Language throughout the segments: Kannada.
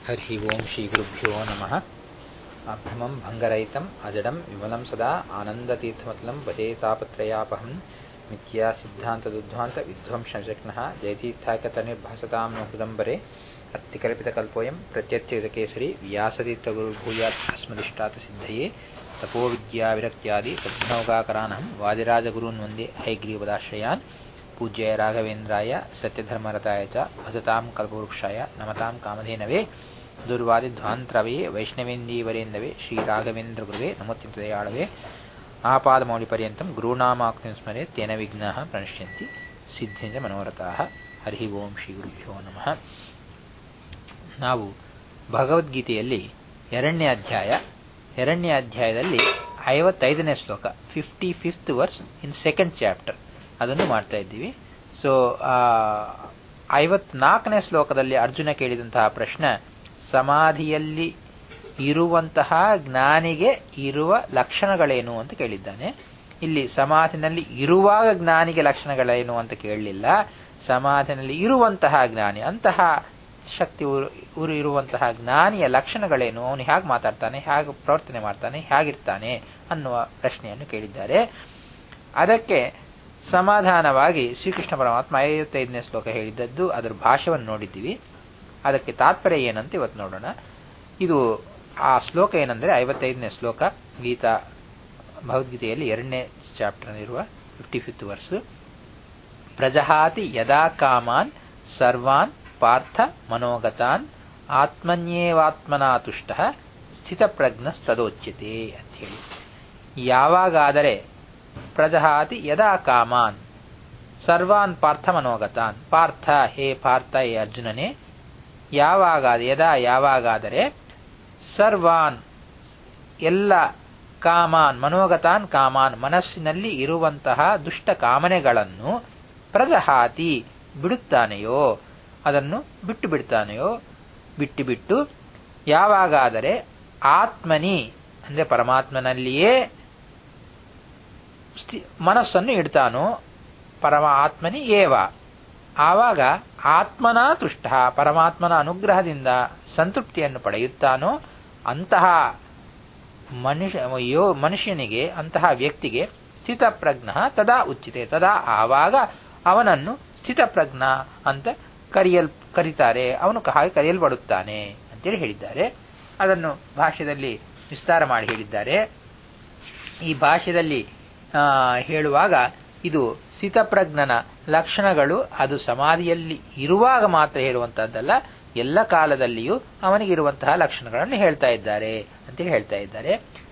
हरिः ओं श्रीगुरुभ्यो नमः अभ्रमं भङ्गरहितम् अजडं विमलं सदा आनन्दतीर्थमतलं भजे तापत्रयापहं मिथ्या सिद्धान्तदुद्ध्वान्त विध्वंसशक्नः जयतीर्थाकतनिर्भासतां नो हृदम्बरे अर्तिकल्पितकल्पोऽयं प्रत्यत्यकेसरी व्यासतीर्थगुरुर्भूयात् अस्मदिष्टातसिद्धये तपोविद्याविरक्त्यादि सद्गुणौगाकरानहं वादिराजगुरून् वन्दे हयग्रीवदाश्रयान् पूज्याय राघवेन्द्राय सत्यधर्मरताय च भजतां कल्पवृक्षाय नमतां कामधेनवे ದುರ್ವಾದಿಧ್ವಾಂತರವೇ ವೈಷ್ಣವೇಂದೀವರೇಂದವೇ ಶ್ರೀರಾಘವೇಂದ್ರಗುರುವೇ ನಮೋತ್ಯಂತದಯಾಳವೇ ಆಪಾದಮೌಳಿಪರ್ಯಂతం ಗುರುನಾಮಾಕ್ತಿಂ ಸ್ಮರೆ ತೇನ ವಿಘ್ನಾಃ ಪ್ರಣಶ್ಯಂತಿ ಸಿದ್ಧೇಂದ್ರ ಮನೋರಥಾಃ ಹರಿ ಓಂ ಶ್ರೀ ಗುರುಭ್ಯೋ ನಮಃ ನಾವು ಭಗವದ್ಗೀತೆಯಲ್ಲಿ ಎರಡನೇ ಅಧ್ಯಾಯ ಎರಡನೇ ಅಧ್ಯಾಯದಲ್ಲಿ ಐವತ್ತೈದನೇ ಶ್ಲೋಕ fifty fifth verse in second chapter ಅದನ್ನು ಮಾಡ್ತಾ ಇದ್ದೀವಿ ಸೊ ಐವತ್ನಾಲ್ಕನೇ ಶ್ಲೋಕದಲ್ಲಿ ಅರ್ಜುನ ಕೇಳಿದಂತಹ ಪ್ರಶ್ನೆ ಸಮಾಧಿಯಲ್ಲಿ ಇರುವಂತಹ ಜ್ಞಾನಿಗೆ ಇರುವ ಲಕ್ಷಣಗಳೇನು ಅಂತ ಕೇಳಿದ್ದಾನೆ ಇಲ್ಲಿ ಸಮಾಧಿನಲ್ಲಿ ಇರುವಾಗ ಜ್ಞಾನಿಗೆ ಲಕ್ಷಣಗಳೇನು ಅಂತ ಕೇಳಲಿಲ್ಲ ಸಮಾಧಿನಲ್ಲಿ ಇರುವಂತಹ ಜ್ಞಾನಿ ಅಂತಹ ಶಕ್ತಿ ಉರು ಇರುವಂತಹ ಜ್ಞಾನಿಯ ಲಕ್ಷಣಗಳೇನು ಅವನು ಹೇಗೆ ಮಾತಾಡ್ತಾನೆ ಹೇಗೆ ಪ್ರವರ್ತನೆ ಮಾಡ್ತಾನೆ ಹೇಗಿರ್ತಾನೆ ಅನ್ನುವ ಪ್ರಶ್ನೆಯನ್ನು ಕೇಳಿದ್ದಾರೆ ಅದಕ್ಕೆ ಸಮಾಧಾನವಾಗಿ ಶ್ರೀಕೃಷ್ಣ ಪರಮಾತ್ಮ ಐವತ್ತೈದನೇ ಶ್ಲೋಕ ಹೇಳಿದ್ದದ್ದು ಅದರ ಭಾಷೆಯನ್ನು ನೋಡಿದ್ದೀವಿ ಅದಕ್ಕೆ ತಾತ್ಪರ್ಯ ಏನಂತ ಇವತ್ತು ನೋಡೋಣ ಇದು ಆ ಶ್ಲೋಕ ಏನಂದ್ರೆ ಐವತ್ತೈದನೇ ಶ್ಲೋಕ ಗೀತಾ ಭಗವದ್ಗೀತೆಯಲ್ಲಿ ಎರಡನೇ ಚಾಪ್ಟರ್ ಇರುವ ಫಿಫ್ಟಿ ಫಿಫ್ತ್ ವರ್ಸ್ ಪ್ರಜಹಾತಿ ಯದಾ ಕಾಮಾನ್ ಸರ್ವಾನ್ ಪಾರ್ಥ ಮನೋಗತಾನ್ ಆತ್ಮನ್ಯೇವಾತ್ಮನಾ ತುಷ್ಟ ಸ್ಥಿತಪ್ರಜ್ಞಸ್ತದೋಚ್ಯತೆ ಅಂತ ಹೇಳಿ ಯಾವಾಗಾದರೆ ಪ್ರಜಹಾತಿ ಯದಾ ಕಾಮಾನ್ ಸರ್ವಾನ್ ಪಾರ್ಥ ಮನೋಗತಾನ್ ಪಾರ್ಥ ಹೇ ಪಾರ್ಥ ಹೇ ಅರ್ಜುನನೇ ಯಾವಾಗಾದ ಯದಾ ಯಾವಾಗಾದರೆ ಸರ್ವಾನ್ ಎಲ್ಲ ಕಾಮಾನ್ ಮನೋಗತಾನ್ ಕಾಮಾನ್ ಮನಸ್ಸಿನಲ್ಲಿ ಇರುವಂತಹ ದುಷ್ಟ ಕಾಮನೆಗಳನ್ನು ಪ್ರಜಹಾತಿ ಬಿಡುತ್ತಾನೆಯೋ ಅದನ್ನು ಬಿಟ್ಟು ಬಿಡ್ತಾನೆಯೋ ಬಿಟ್ಟು ಬಿಟ್ಟು ಯಾವಾಗಾದರೆ ಆತ್ಮನಿ ಅಂದ್ರೆ ಪರಮಾತ್ಮನಲ್ಲಿಯೇ ಮನಸ್ಸನ್ನು ಇಡ್ತಾನೋ ಪರಮ ಆತ್ಮನಿ ಏವ ಆವಾಗ ಆತ್ಮನ ತುಷ್ಟ ಪರಮಾತ್ಮನ ಅನುಗ್ರಹದಿಂದ ಸಂತೃಪ್ತಿಯನ್ನು ಪಡೆಯುತ್ತಾನೋ ಅಂತಹ ಮನುಷ್ಯ ಯೋ ಮನುಷ್ಯನಿಗೆ ಅಂತಹ ವ್ಯಕ್ತಿಗೆ ಸ್ಥಿತಪ್ರಜ್ಞ ತದಾ ಉಚಿತೆ ತದಾ ಆವಾಗ ಅವನನ್ನು ಸ್ಥಿತಪ್ರಜ್ಞ ಅಂತ ಕರೆಯಲ್ ಕರೀತಾರೆ ಅವನು ಹಾಗೆ ಕರೆಯಲ್ಪಡುತ್ತಾನೆ ಅಂತೇಳಿ ಹೇಳಿದ್ದಾರೆ ಅದನ್ನು ಭಾಷ್ಯದಲ್ಲಿ ವಿಸ್ತಾರ ಮಾಡಿ ಹೇಳಿದ್ದಾರೆ ಈ ಭಾಷ್ಯದಲ್ಲಿ ಹೇಳುವಾಗ ಇದು ಸ್ಥಿತಪ್ರಜ್ಞನ ಲಕ್ಷಣಗಳು ಅದು ಸಮಾಧಿಯಲ್ಲಿ ಇರುವಾಗ ಮಾತ್ರ ಹೇಳುವಂತಹದ್ದಲ್ಲ ಎಲ್ಲ ಕಾಲದಲ್ಲಿಯೂ ಅವನಿಗಿರುವಂತಹ ಲಕ್ಷಣಗಳನ್ನು ಹೇಳ್ತಾ ಇದ್ದಾರೆ ಅಂತೇಳಿ ಹೇಳ್ತಾ ಇದ್ದಾರೆ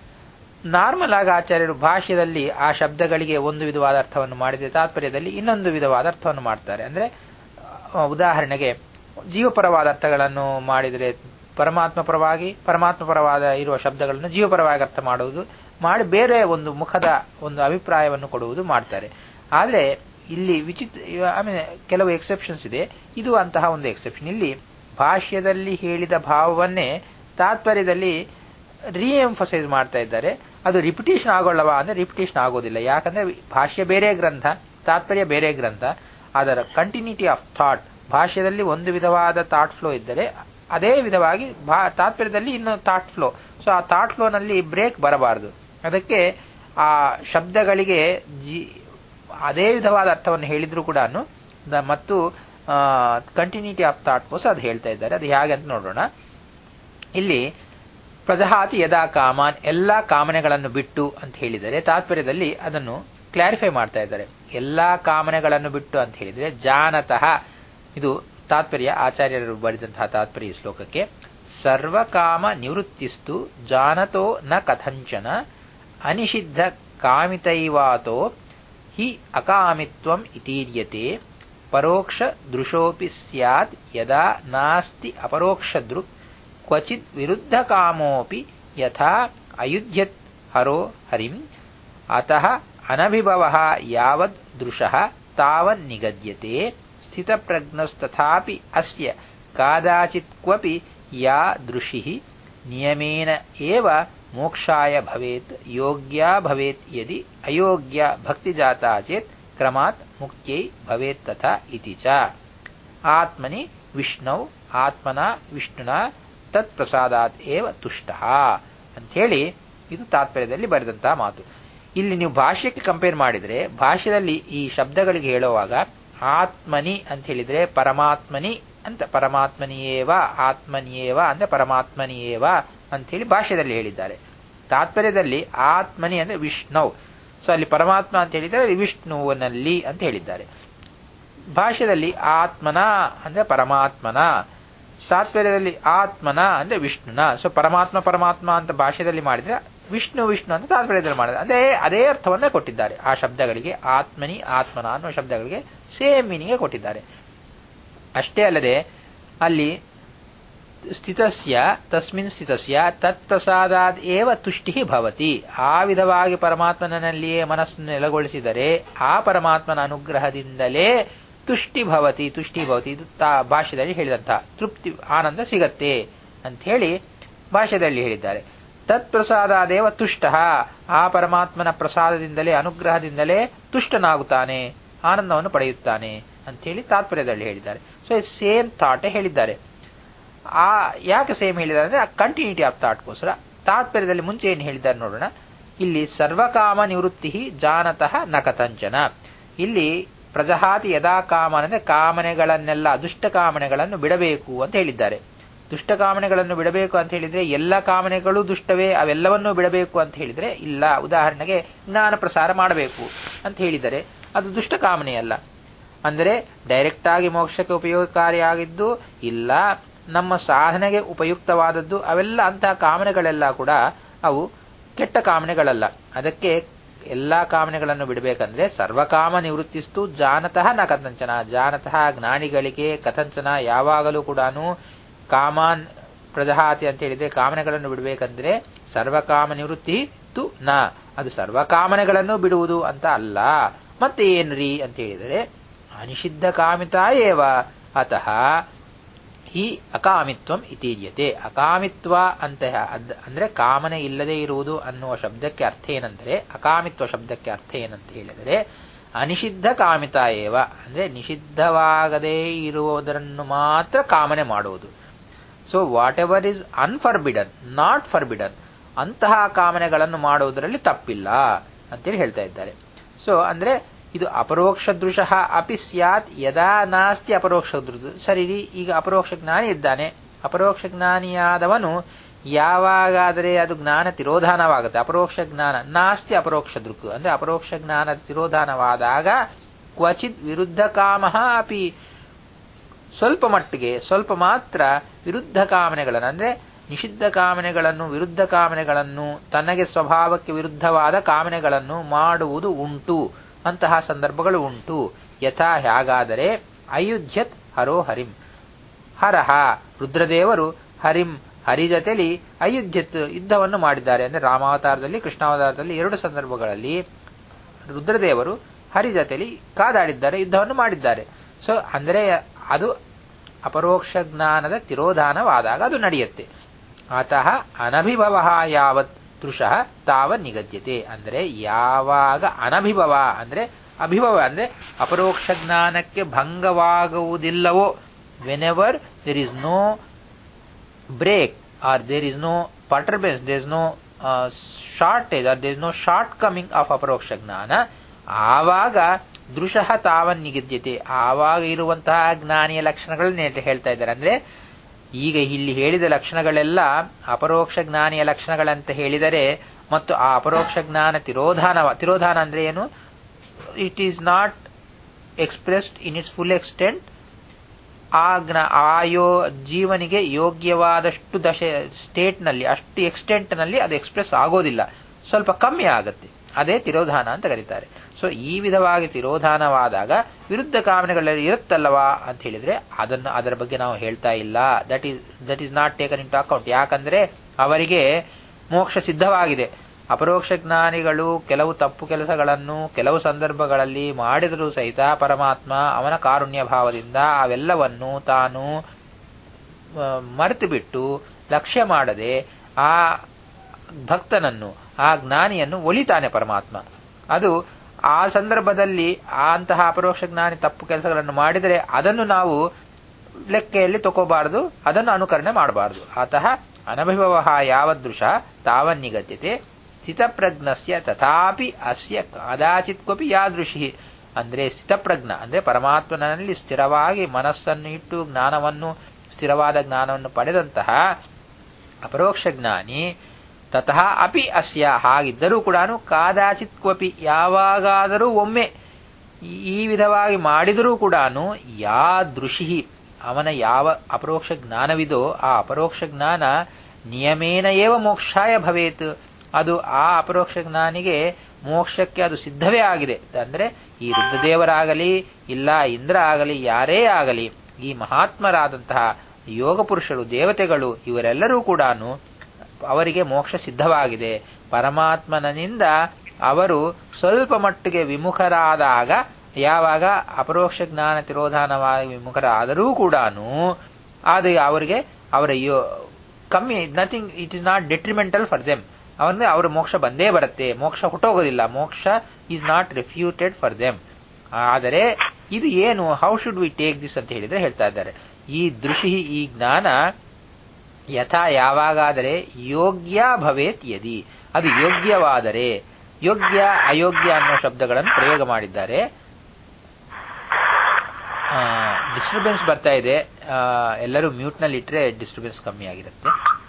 ನಾರ್ಮಲ್ ಆಗಿ ಆಚಾರ್ಯರು ಭಾಷ್ಯದಲ್ಲಿ ಆ ಶಬ್ದಗಳಿಗೆ ಒಂದು ವಿಧವಾದ ಅರ್ಥವನ್ನು ಮಾಡಿದರೆ ತಾತ್ಪರ್ಯದಲ್ಲಿ ಇನ್ನೊಂದು ವಿಧವಾದ ಅರ್ಥವನ್ನು ಮಾಡ್ತಾರೆ ಅಂದ್ರೆ ಉದಾಹರಣೆಗೆ ಜೀವಪರವಾದ ಅರ್ಥಗಳನ್ನು ಮಾಡಿದರೆ ಪರಮಾತ್ಮ ಪರವಾಗಿ ಪರಮಾತ್ಮ ಪರವಾದ ಇರುವ ಶಬ್ದಗಳನ್ನು ಜೀವಪರವಾಗಿ ಅರ್ಥ ಮಾಡುವುದು ಮಾಡಿ ಬೇರೆ ಒಂದು ಮುಖದ ಒಂದು ಅಭಿಪ್ರಾಯವನ್ನು ಕೊಡುವುದು ಮಾಡ್ತಾರೆ ಆದರೆ ಇಲ್ಲಿ ವಿಚಿತ್ರ ಆಮೇಲೆ ಕೆಲವು ಎಕ್ಸೆಪ್ಷನ್ಸ್ ಇದೆ ಇದು ಅಂತಹ ಒಂದು ಎಕ್ಸೆಪ್ಷನ್ ಇಲ್ಲಿ ಭಾಷ್ಯದಲ್ಲಿ ಹೇಳಿದ ಭಾವವನ್ನೇ ತಾತ್ಪರ್ಯದಲ್ಲಿ ರೀಎಂಫಸೈಸ್ ಮಾಡ್ತಾ ಇದ್ದಾರೆ ಅದು ರಿಪಿಟೇಷನ್ ಆಗೋಲ್ಲವಾ ಅಂದ್ರೆ ರಿಪಿಟೇಷನ್ ಆಗೋದಿಲ್ಲ ಯಾಕಂದ್ರೆ ಭಾಷ್ಯ ಬೇರೆ ಗ್ರಂಥ ತಾತ್ಪರ್ಯ ಬೇರೆ ಗ್ರಂಥ ಅದರ ಕಂಟಿನ್ಯೂಟಿ ಆಫ್ ಥಾಟ್ ಭಾಷ್ಯದಲ್ಲಿ ಒಂದು ವಿಧವಾದ ಥಾಟ್ ಫ್ಲೋ ಇದ್ದರೆ ಅದೇ ವಿಧವಾಗಿ ತಾತ್ಪರ್ಯದಲ್ಲಿ ಇನ್ನು ಥಾಟ್ ಫ್ಲೋ ಸೊ ಆ ಥಾಟ್ ಫ್ಲೋನಲ್ಲಿ ಬ್ರೇಕ್ ಬರಬಾರದು ಅದಕ್ಕೆ ಆ ಶಬ್ದಗಳಿಗೆ ಜಿ ಅದೇ ವಿಧವಾದ ಅರ್ಥವನ್ನು ಹೇಳಿದ್ರು ಕೂಡ ಮತ್ತು ಕಂಟಿನ್ಯೂಟಿ ಆಫ್ ಥಾಟ್ ಕೋಸ್ ಅದು ಹೇಳ್ತಾ ಇದ್ದಾರೆ ಅದು ಹೇಗೆ ಅಂತ ನೋಡೋಣ ಇಲ್ಲಿ ಪ್ರಜಹಾತಿ ಯದಾ ಕಾಮಾನ್ ಎಲ್ಲಾ ಕಾಮನೆಗಳನ್ನು ಬಿಟ್ಟು ಅಂತ ಹೇಳಿದರೆ ತಾತ್ಪರ್ಯದಲ್ಲಿ ಅದನ್ನು ಕ್ಲಾರಿಫೈ ಮಾಡ್ತಾ ಇದ್ದಾರೆ ಎಲ್ಲಾ ಕಾಮನೆಗಳನ್ನು ಬಿಟ್ಟು ಅಂತ ಹೇಳಿದರೆ ಜಾನತಃ ಇದು ತಾತ್ಪರ್ಯ ಆಚಾರ್ಯರು ಬರೆದಂತಹ ತಾತ್ಪರ್ಯ ಈ ಶ್ಲೋಕಕ್ಕೆ ಸರ್ವಕಾಮ ನಿವೃತ್ತಿಸ್ತು ಜಾನತೋ ನ ಕಥಂಚನ ಅನಿಷಿದ್ಧ ಕಾಮಿತೈವಾತೋ ಹಿ ಅಕಾಮಿತ್ವಂ ಇತೀರ್ಯತೆ ಪರೋಕ್ಷ ದೃಶೋಪಿ ಸ್ಯಾತ್ ಯದಾ ನಾಸ್ತಿ ಅಪರೋಕ್ಷ ದೃಕ್ ಕ್ವಚಿತ್ ವಿರುದ್ಧ ಕಾಮೋಪಿ ಯಥಾ ಅಯುಧ್ಯತ್ ಹರೋ ಹರಿಂ ಅತಃ ಅನಭಿಭವ ಯಾವದ್ ದೃಶಃ ತಾವನ್ ನಿಗದ್ಯತೆ ಸ್ಥಿತಪ್ರಜ್ಞಸ್ತಥಾಪಿ ಅಸ್ಯ ಕಾದಾಚಿತ್ ಕ್ವಪಿ ಯಾ ದೃಶಿ ನಿಯಮೇನ ಏವ ಮೋಕ್ಷಾಯ ಭವೇತ್ ಯೋಗ್ಯ ಭವೇತ್ ಯದಿ ಅಯೋಗ್ಯ ಭಕ್ತಿಜಾತ ಚೇತ್ ಕ್ರಮಾತ್ ಮುಕ್ತ್ಯೈ ಭವೇತ್ ತಥಾ ಇತಿ ಚ ಆತ್ಮನಿ ವಿಷ್ಣೌ ಆತ್ಮನ ವಿಷ್ಣುನ ತತ್ ಪ್ರಸಾದಾತ್ ಏವ ತುಷ್ಟ ಅಂಥೇಳಿ ಇದು ತಾತ್ಪರ್ಯದಲ್ಲಿ ಬರೆದಂತಹ ಮಾತು ಇಲ್ಲಿ ನೀವು ಭಾಷ್ಯಕ್ಕೆ ಕಂಪೇರ್ ಮಾಡಿದ್ರೆ ಭಾಷ್ಯದಲ್ಲಿ ಈ ಶಬ್ದಗಳಿಗೆ ಹೇಳುವಾಗ ಆತ್ಮನಿ ಅಂತ ಹೇಳಿದ್ರೆ ಪರಮಾತ್ಮನಿ ಅಂತ ಪರಮಾತ್ಮನಿಯೇವ ಆತ್ಮನಿಯೇವ ಅಂದ್ರೆ ಪರಮಾತ್ಮನಿಯೇವ ಅಂತ ಹೇಳಿ ಭಾಷ್ಯದಲ್ಲಿ ಹೇಳಿದ್ದಾರೆ ತಾತ್ಪರ್ಯದಲ್ಲಿ ಆತ್ಮನಿ ಅಂದ್ರೆ ವಿಷ್ಣು ಸೊ ಅಲ್ಲಿ ಪರಮಾತ್ಮ ಅಂತ ಹೇಳಿದರೆ ವಿಷ್ಣುವಿನಲ್ಲಿ ಅಂತ ಹೇಳಿದ್ದಾರೆ ಭಾಷ್ಯದಲ್ಲಿ ಆತ್ಮನ ಅಂದ್ರೆ ಪರಮಾತ್ಮನ ತಾತ್ಪರ್ಯದಲ್ಲಿ ಆತ್ಮನ ಅಂದ್ರೆ ವಿಷ್ಣುನ ಸೊ ಪರಮಾತ್ಮ ಪರಮಾತ್ಮ ಅಂತ ಭಾಷ್ಯದಲ್ಲಿ ಮಾಡಿದ್ರೆ ವಿಷ್ಣು ವಿಷ್ಣು ಅಂತ ತಾತ್ಪರ್ಯದಲ್ಲಿ ಮಾಡಿದ್ರೆ ಅದೇ ಅದೇ ಅರ್ಥವನ್ನೇ ಕೊಟ್ಟಿದ್ದಾರೆ ಆ ಶಬ್ದಗಳಿಗೆ ಆತ್ಮನಿ ಆತ್ಮನ ಅನ್ನುವ ಶಬ್ದಗಳಿಗೆ ಸೇಮ್ ಮೀನಿಂಗ್ ಕೊಟ್ಟಿದ್ದಾರೆ ಅಷ್ಟೇ ಅಲ್ಲದೆ ಅಲ್ಲಿ ಸ್ಥಿತಸ್ಯ ತಸ್ಮಿನ್ ಸ್ಥಿತಸ್ಯ ತತ್ಪ್ರಸಾದಾದ್ ಏವ ತುಷ್ಟಿ ಭವತಿ ಆ ವಿಧವಾಗಿ ಪರಮಾತ್ಮನಲ್ಲಿಯೇ ಮನಸ್ಸನ್ನು ನೆಲೆಗೊಳಿಸಿದರೆ ಆ ಪರಮಾತ್ಮನ ಅನುಗ್ರಹದಿಂದಲೇ ತುಷ್ಟಿ ಭವತಿ ತುಷ್ಟಿ ಭವತಿ ಇದು ತಾ ಭಾಷ್ಯದಲ್ಲಿ ಹೇಳಿದಂತಹ ತೃಪ್ತಿ ಆನಂದ ಸಿಗತ್ತೆ ಅಂತ ಹೇಳಿ ಭಾಷ್ಯದಲ್ಲಿ ಹೇಳಿದ್ದಾರೆ ತತ್ಪ್ರಸಾದಾದೇವ ತುಷ್ಟ ಆ ಪರಮಾತ್ಮನ ಪ್ರಸಾದದಿಂದಲೇ ಅನುಗ್ರಹದಿಂದಲೇ ತುಷ್ಟನಾಗುತ್ತಾನೆ ಆನಂದವನ್ನು ಪಡೆಯುತ್ತಾನೆ ಅಂತ ಹೇಳಿ ತಾತ್ಪರ್ಯದಲ್ಲಿ ಹೇಳಿದ್ದಾರೆ ಸೊ ಸೇಮ್ ಥಾಟೇ ಹೇಳಿದ್ದಾರೆ ಆ ಯಾಕೆ ಸೇಮ್ ಹೇಳಿದ್ದಾರೆ ಅಂದ್ರೆ ಕಂಟಿನ್ಯೂಟಿ ಆಫ್ ಥಾಟ್ಗೋಸ್ಕರ ತಾತ್ಪರ್ಯದಲ್ಲಿ ಮುಂಚೆ ಏನು ಹೇಳಿದ್ದಾರೆ ನೋಡೋಣ ಇಲ್ಲಿ ಸರ್ವಕಾಮ ನಿವೃತ್ತಿ ಜಾನತಃ ನ ಕಥಂಚನ ಇಲ್ಲಿ ಪ್ರಜಹಾತಿ ಯದಾ ಕಾಮನ ಅಂದ್ರೆ ಕಾಮನೆಗಳನ್ನೆಲ್ಲ ದುಷ್ಟ ಕಾಮನೆಗಳನ್ನು ಬಿಡಬೇಕು ಅಂತ ಹೇಳಿದ್ದಾರೆ ದುಷ್ಟ ಕಾಮನೆಗಳನ್ನು ಬಿಡಬೇಕು ಅಂತ ಹೇಳಿದ್ರೆ ಎಲ್ಲ ಕಾಮನೆಗಳು ದುಷ್ಟವೇ ಅವೆಲ್ಲವನ್ನೂ ಬಿಡಬೇಕು ಅಂತ ಹೇಳಿದ್ರೆ ಇಲ್ಲ ಉದಾಹರಣೆಗೆ ಜ್ಞಾನ ಪ್ರಸಾರ ಮಾಡಬೇಕು ಅಂತ ಹೇಳಿದರೆ ಅದು ದುಷ್ಟ ಕಾಮನೆಯಲ್ಲ ಅಂದರೆ ಡೈರೆಕ್ಟ್ ಆಗಿ ಮೋಕ್ಷಕ್ಕೆ ಉಪಯೋಗಕಾರಿಯಾಗಿದ್ದು ಇಲ್ಲ ನಮ್ಮ ಸಾಧನೆಗೆ ಉಪಯುಕ್ತವಾದದ್ದು ಅವೆಲ್ಲ ಅಂತಹ ಕಾಮನೆಗಳೆಲ್ಲ ಕೂಡ ಅವು ಕೆಟ್ಟ ಕಾಮನೆಗಳಲ್ಲ ಅದಕ್ಕೆ ಎಲ್ಲಾ ಕಾಮನೆಗಳನ್ನು ಬಿಡಬೇಕಂದ್ರೆ ಸರ್ವಕಾಮ ನಿವೃತ್ತಿಸ್ತು ಜಾನತಃ ನ ಕಥಂಚನ ಜಾನತಃ ಜ್ಞಾನಿಗಳಿಗೆ ಕಥಂಚನ ಯಾವಾಗಲೂ ಕೂಡ ಕಾಮಾನ್ ಪ್ರಜಹಾತಿ ಅಂತ ಹೇಳಿದ್ರೆ ಕಾಮನೆಗಳನ್ನು ಬಿಡಬೇಕಂದ್ರೆ ಸರ್ವಕಾಮ ನಿವೃತ್ತಿ ತು ನ ಅದು ಸರ್ವಕಾಮನೆಗಳನ್ನು ಬಿಡುವುದು ಅಂತ ಅಲ್ಲ ಮತ್ತೆ ಏನ್ರಿ ಅಂತ ಹೇಳಿದರೆ ಅನಿಷಿದ್ಧ ಕಾಮಿತ ಏವ ಅತಃ ಈ ಅಕಾಮಿತ್ವಂ ಇತೀರ್ಯತೆ ಅಕಾಮಿತ್ವ ಅಂತ ಅಂದ್ರೆ ಕಾಮನೆ ಇಲ್ಲದೆ ಇರುವುದು ಅನ್ನುವ ಶಬ್ದಕ್ಕೆ ಅರ್ಥ ಏನಂದ್ರೆ ಅಕಾಮಿತ್ವ ಶಬ್ದಕ್ಕೆ ಅರ್ಥ ಏನಂತ ಹೇಳಿದರೆ ಅನಿಷಿದ್ಧ ಕಾಮಿತ ಏವ ಅಂದ್ರೆ ನಿಷಿದ್ಧವಾಗದೇ ಇರುವುದನ್ನು ಮಾತ್ರ ಕಾಮನೆ ಮಾಡುವುದು so whatever is unforbidden not forbidden ಅಂತಹ ಕಾಮನೆಗಳನ್ನು ಮಾಡುವುದರಲ್ಲಿ ತಪ್ಪಿಲ್ಲ ಅಂತೇಳಿ ಹೇಳ್ತಾ ಇದ್ದಾರೆ ಸೊ ಅಂದ್ರೆ ಇದು ಅಪರೋಕ್ಷ ದೃಶಃ ಅಪಿ ಸ್ಯಾತ್ ಯದಾ ನಾಸ್ತಿ ಅಪರೋಕ್ಷ ದೃದು ಸರಿ ಈಗ ಅಪರೋಕ್ಷ ಜ್ಞಾನಿ ಇದ್ದಾನೆ ಅಪರೋಕ್ಷ ಜ್ಞಾನಿಯಾದವನು ಯಾವಾಗಾದರೆ ಅದು ಜ್ಞಾನ ತಿರೋಧಾನವಾಗುತ್ತೆ ಅಪರೋಕ್ಷ ಜ್ಞಾನ ನಾಸ್ತಿ ಅಪರೋಕ್ಷ ದೃಕ್ ಅಂದ್ರೆ ಅಪರೋಕ್ಷ ಜ್ಞಾನ ತಿರೋಧಾನವಾದಾಗ ಕ್ವಚಿತ್ ವಿರುದ್ಧ ಕಾಮ ಅಪಿ ಸ್ವಲ್ಪ ಮಟ್ಟಿಗೆ ಸ್ವಲ್ಪ ಮಾತ್ರ ವಿರುದ್ಧ ಕಾಮನೆಗಳನ್ನು ಅಂದ್ರೆ ನಿಷಿದ್ಧ ಕಾಮನೆಗಳನ್ನು ವಿರುದ್ಧ ಕಾಮನೆಗಳನ್ನು ತನಗೆ ಸ್ವಭಾವಕ್ಕೆ ವಿರುದ್ಧವಾದ ಕಾಮನೆಗಳನ್ನು ಮಾಡುವುದು ಉಂಟು ಅಂತಹ ಸಂದರ್ಭಗಳು ಉಂಟು ಯಥಾ ಹೇಗಾದರೆ ಅಯುಧ್ಯತ್ ಹರೋ ಹರಿಂ ಹರಹ ರುದ್ರದೇವರು ಹರಿಂ ಹರಿ ಜೊತೆಲಿ ಅಯುಧ್ಯತ್ ಯುದ್ಧವನ್ನು ಮಾಡಿದ್ದಾರೆ ಅಂದ್ರೆ ರಾಮಾವತಾರದಲ್ಲಿ ಕೃಷ್ಣಾವತಾರದಲ್ಲಿ ಎರಡು ಸಂದರ್ಭಗಳಲ್ಲಿ ರುದ್ರದೇವರು ಹರಿ ಜೊತೆಲಿ ಕಾದಾಡಿದ್ದಾರೆ ಯುದ್ಧವನ್ನು ಮಾಡಿದ್ದಾರೆ ಸೊ ಅಂದರೆ ಅದು ಅಪರೋಕ್ಷ ಜ್ಞಾನದ ತಿರೋಧಾನವಾದಾಗ ಅದು ನಡೆಯುತ್ತೆ ಅತಃ ಅನಭಿಭವ ಯಾವತ್ ದೃಶಃ ತಾವ ನಿಗದ್ಯತೆ ಅಂದ್ರೆ ಯಾವಾಗ ಅನಭಿಭವ ಅಂದ್ರೆ ಅಭಿಭವ ಅಂದ್ರೆ ಅಪರೋಕ್ಷ ಜ್ಞಾನಕ್ಕೆ ಭಂಗವಾಗುವುದಿಲ್ಲವೋ whenever there is no break or there is no perturbance there is no shortage or there is no shortcoming of ಅಪರೋಕ್ಷ ಜ್ಞಾನ ಆವಾಗ ದೃಶಃ ತಾವನ್ ನಿಗದ್ಯತೆ ಆವಾಗ ಇರುವಂತಹ ಜ್ಞಾನಿಯ ಲಕ್ಷಣಗಳನ್ನ ಹೇಳ್ತಾ ಇದ್ದಾರೆ ಅಂದ್ರೆ ಈಗ ಇಲ್ಲಿ ಹೇಳಿದ ಲಕ್ಷಣಗಳೆಲ್ಲ ಅಪರೋಕ್ಷ ಜ್ಞಾನಿಯ ಲಕ್ಷಣಗಳಂತ ಹೇಳಿದರೆ ಮತ್ತು ಆ ಅಪರೋಕ್ಷ ಜ್ಞಾನ ತಿರೋಧಾನ ತಿರೋಧಾನ ಅಂದ್ರೆ ಏನು it is not expressed in its full extent ಆ ಜ್ಞಾ ಆಯೋ ಜೀವನಿಗೆ ಯೋಗ್ಯವಾದಷ್ಟು ದಶ ಸ್ಟೇಟ್ನಲ್ಲಿ ಅಷ್ಟು ಎಕ್ಸ್ಟೆಂಟ್ನಲ್ಲಿ ಅದು ಎಕ್ಸ್ಪ್ರೆಸ್ ಆಗೋದಿಲ್ಲ ಸ್ವಲ್ಪ ಕಮ್ಮಿ ಆಗುತ್ತೆ ಅದೇ ತಿರೋಧಾನ ಅಂತ ಕರೀತಾರೆ ಸೊ ಈ ವಿಧವಾಗಿ ತಿರೋಧಾನವಾದಾಗ ವಿರುದ್ಧ ಕಾಮನೆಗಳೆಲ್ಲ ಇರುತ್ತಲ್ಲವಾ ಅಂತ ಹೇಳಿದ್ರೆ ಅದನ್ನು ಅದರ ಬಗ್ಗೆ ನಾವು ಹೇಳ್ತಾ ಇಲ್ಲ that is that is not taken into account ಯಾಕಂದ್ರೆ ಅವರಿಗೆ ಮೋಕ್ಷ ಸಿದ್ಧವಾಗಿದೆ ಅಪರೋಕ್ಷ ಜ್ಞಾನಿಗಳು ಕೆಲವು ತಪ್ಪು ಕೆಲಸಗಳನ್ನು ಕೆಲವು ಸಂದರ್ಭಗಳಲ್ಲಿ ಮಾಡಿದರೂ ಸಹಿತ ಪರಮಾತ್ಮ ಅವನ ಕಾರುಣ್ಯ ಭಾವದಿಂದ ಅವೆಲ್ಲವನ್ನು ತಾನು ಮರೆತು ಬಿಟ್ಟು ಲಕ್ಷ್ಯ ಮಾಡದೆ ಆ ಭಕ್ತನನ್ನು ಆ ಜ್ಞಾನಿಯನ್ನು ಒಲಿತಾನೆ ಪರಮಾತ್ಮ ಅದು ಆ ಸಂದರ್ಭದಲ್ಲಿ ಅಂತಹ ಅಪರೋಕ್ಷ ಜ್ಞಾನಿ ತಪ್ಪು ಕೆಲಸಗಳನ್ನು ಮಾಡಿದರೆ ಅದನ್ನು ನಾವು ಲೆಕ್ಕೆಯಲ್ಲಿ ತಗೋಬಾರದು ಅದನ್ನು ಅನುಕರಣೆ ಮಾಡಬಾರದು ಅತಃ ಅನಭಿಭವ ಯಾವದೃಶ ತಾವನ್ನಿಗತ್ಯತೆ ಸ್ಥಿತಪ್ರಜ್ಞಸ್ಯ ತಥಾಪಿ ಅಸ್ಯ ಕದಾಚಿತ್ ಕ್ವಪಿ ಯಾದೃಶಿ ಅಂದ್ರೆ ಸ್ಥಿತಪ್ರಜ್ಞ ಅಂದ್ರೆ ಪರಮಾತ್ಮನಲ್ಲಿ ಸ್ಥಿರವಾಗಿ ಮನಸ್ಸನ್ನು ಇಟ್ಟು ಜ್ಞಾನವನ್ನು ಸ್ಥಿರವಾದ ಜ್ಞಾನವನ್ನು ಪಡೆದಂತಹ ಅಪರೋಕ್ಷ ಜ್ಞಾನಿ ತತಃ ಅಪಿ ಅಸ್ಯ ಹಾಗಿದ್ದರೂ ಕೂಡ ಕಾದಾಚಿತ್ ಕ್ವಪಿ ಯಾವಾಗಾದರೂ ಒಮ್ಮೆ ಈ ವಿಧವಾಗಿ ಮಾಡಿದರೂ ಕೂಡ ಯಾದೃಶಿ ಅವನ ಯಾವ ಅಪರೋಕ್ಷ ಜ್ಞಾನವಿದೋ ಆ ಅಪರೋಕ್ಷ ಜ್ಞಾನ ನಿಯಮೇನ ಏವ ಮೋಕ್ಷಾಯ ಭವೇತ್ ಅದು ಆ ಅಪರೋಕ್ಷ ಜ್ಞಾನಿಗೆ ಮೋಕ್ಷಕ್ಕೆ ಅದು ಸಿದ್ಧವೇ ಆಗಿದೆ ಅಂದ್ರೆ ಈ ರುದ್ರದೇವರಾಗಲಿ ಇಲ್ಲ ಇಂದ್ರ ಆಗಲಿ ಯಾರೇ ಆಗಲಿ ಈ ಮಹಾತ್ಮರಾದಂತಹ ಯೋಗ ಪುರುಷರು ದೇವತೆಗಳು ಇವರೆಲ್ಲರೂ ಕೂಡ ಅವರಿಗೆ ಮೋಕ್ಷ ಸಿದ್ಧವಾಗಿದೆ ಪರಮಾತ್ಮನಿಂದ ಅವರು ಸ್ವಲ್ಪ ಮಟ್ಟಿಗೆ ವಿಮುಖರಾದಾಗ ಯಾವಾಗ ಅಪರೋಕ್ಷ ಜ್ಞಾನ ತಿರೋಧಾನವಾಗಿ ವಿಮುಖರಾದರೂ ಕೂಡ ಅದು ಅವರಿಗೆ ಅವರ ಕಮ್ಮಿ nothing it is not detrimental for them ಅವರಿಗೆ ಅವರ ಮೋಕ್ಷ ಬಂದೇ ಬರುತ್ತೆ ಮೋಕ್ಷ ಹುಟ್ಟೋಗೋದಿಲ್ಲ ಮೋಕ್ಷ is not refuted for them ಆದರೆ ಇದು ಏನು how should we take this ಅಂತ ಹೇಳಿದ್ರೆ ಹೇಳ್ತಾ ಇದ್ದಾರೆ ಈ ದೃಷಿ ಈ ಜ್ಞಾನ ಯಥಾ ಯಾವಾಗಾದರೆ ಯೋಗ್ಯ ಭವೇತ್ ಯದಿ ಅದು ಯೋಗ್ಯವಾದರೆ ಯೋಗ್ಯ ಅಯೋಗ್ಯ ಅನ್ನೋ ಶಬ್ದಗಳನ್ನು ಪ್ರಯೋಗ ಮಾಡಿದ್ದಾರೆ ಡಿಸ್ಟರ್ಬೆನ್ಸ್ ಬರ್ತಾ ಇದೆ ಎಲ್ಲರೂ ಮ್ಯೂಟ್ ನಲ್ಲಿ ಇಟ್ಟರೆ ಡಿಸ್ಟರ್ಬೆನ್ಸ್ ಕಮ್ಮಿ ಆಗಿರುತ್ತೆ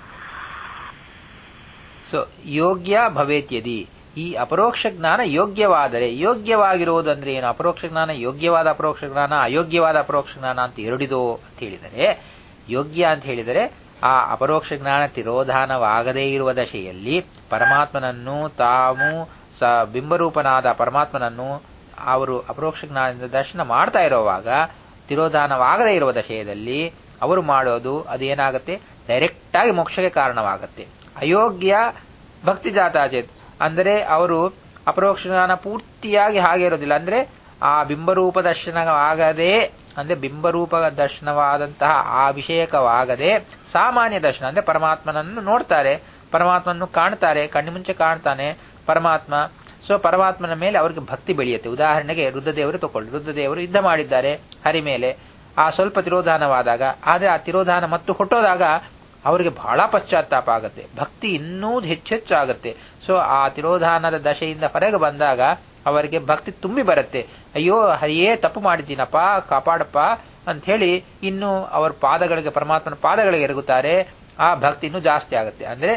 ಸೊ ಯೋಗ್ಯ ಭವೇತ್ ಯದಿ ಈ ಅಪರೋಕ್ಷ ಜ್ಞಾನ ಯೋಗ್ಯವಾದರೆ ಯೋಗ್ಯವಾಗಿರುವುದು ಅಂದ್ರೆ ಏನು ಅಪರೋಕ್ಷ ಜ್ಞಾನ ಯೋಗ್ಯವಾದ ಅಪರೋಕ್ಷ ಜ್ಞಾನ ಅಯೋಗ್ಯವಾದ ಅಪರೋಕ್ಷ ಜ್ಞಾನ ಅಂತ ಎರಡಿದೋ ಅಂತ ಹೇಳಿದರೆ ಯೋಗ್ಯ ಅಂತ ಹೇಳಿದರೆ ಆ ಅಪರೋಕ್ಷ ಜ್ಞಾನ ತಿರೋಧಾನವಾಗದೇ ಇರುವ ದಶೆಯಲ್ಲಿ ಪರಮಾತ್ಮನನ್ನು ತಾವು ಸ ಬಿಂಬರೂಪನಾದ ಪರಮಾತ್ಮನನ್ನು ಅವರು ಅಪರೋಕ್ಷ ಜ್ಞಾನದಿಂದ ದರ್ಶನ ಮಾಡ್ತಾ ಇರುವಾಗ ತಿರೋಧಾನವಾಗದೇ ಇರುವ ದಶೆಯಲ್ಲಿ ಅವರು ಮಾಡೋದು ಅದೇನಾಗುತ್ತೆ ಡೈರೆಕ್ಟ್ ಆಗಿ ಮೋಕ್ಷಕ್ಕೆ ಕಾರಣವಾಗುತ್ತೆ ಅಯೋಗ್ಯ ಭಕ್ತಿ ಜಾತಾಚೇತ್ ಅಂದರೆ ಅವರು ಅಪರೋಕ್ಷ ಜ್ಞಾನ ಪೂರ್ತಿಯಾಗಿ ಹಾಗೆ ಇರೋದಿಲ್ಲ ಅಂದ್ರೆ ಆ ಬಿಂಬರೂಪ ದರ್ಶನವಾಗದೆ ಅಂದ್ರೆ ಬಿಂಬರೂಪ ದರ್ಶನವಾದಂತಹ ಆ ವಿಷಯಕವಾಗದೆ ಸಾಮಾನ್ಯ ದರ್ಶನ ಅಂದ್ರೆ ಪರಮಾತ್ಮನನ್ನು ನೋಡ್ತಾರೆ ಪರಮಾತ್ಮನನ್ನು ಕಾಣ್ತಾರೆ ಕಣ್ಣು ಮುಂಚೆ ಕಾಣ್ತಾನೆ ಪರಮಾತ್ಮ ಸೊ ಪರಮಾತ್ಮನ ಮೇಲೆ ಅವರಿಗೆ ಭಕ್ತಿ ಬೆಳೆಯುತ್ತೆ ಉದಾಹರಣೆಗೆ ರುದ್ರದೇವರು ತಗೊಳ್ಳಿ ರುದ್ರದೇವರು ಯುದ್ಧ ಮಾಡಿದ್ದಾರೆ ಹರಿ ಮೇಲೆ ಆ ಸ್ವಲ್ಪ ತಿರೋಧಾನವಾದಾಗ ಆದರೆ ಆ ತಿರೋಧಾನ ಮತ್ತು ಹೊಟ್ಟೋದಾಗ ಅವರಿಗೆ ಬಹಳ ಪಶ್ಚಾತ್ತಾಪ ಆಗುತ್ತೆ ಭಕ್ತಿ ಇನ್ನೂ ಹೆಚ್ಚೆಚ್ಚಾಗುತ್ತೆ ಸೊ ಆ ತಿರೋಧಾನದ ದಶೆಯಿಂದ ಹೊರಗೆ ಬಂದಾಗ ಅವರಿಗೆ ಭಕ್ತಿ ತುಂಬಿ ಬರುತ್ತೆ ಅಯ್ಯೋ ಹರಿಯೇ ತಪ್ಪು ಮಾಡಿದ್ದೀನಪ್ಪ ಕಾಪಾಡಪ್ಪ ಅಂತ ಹೇಳಿ ಇನ್ನು ಅವರ ಪಾದಗಳಿಗೆ ಪರಮಾತ್ಮನ ಪಾದಗಳಿಗೆ ಎರಗುತ್ತಾರೆ ಆ ಭಕ್ತಿ ಇನ್ನೂ ಜಾಸ್ತಿ ಆಗುತ್ತೆ ಅಂದ್ರೆ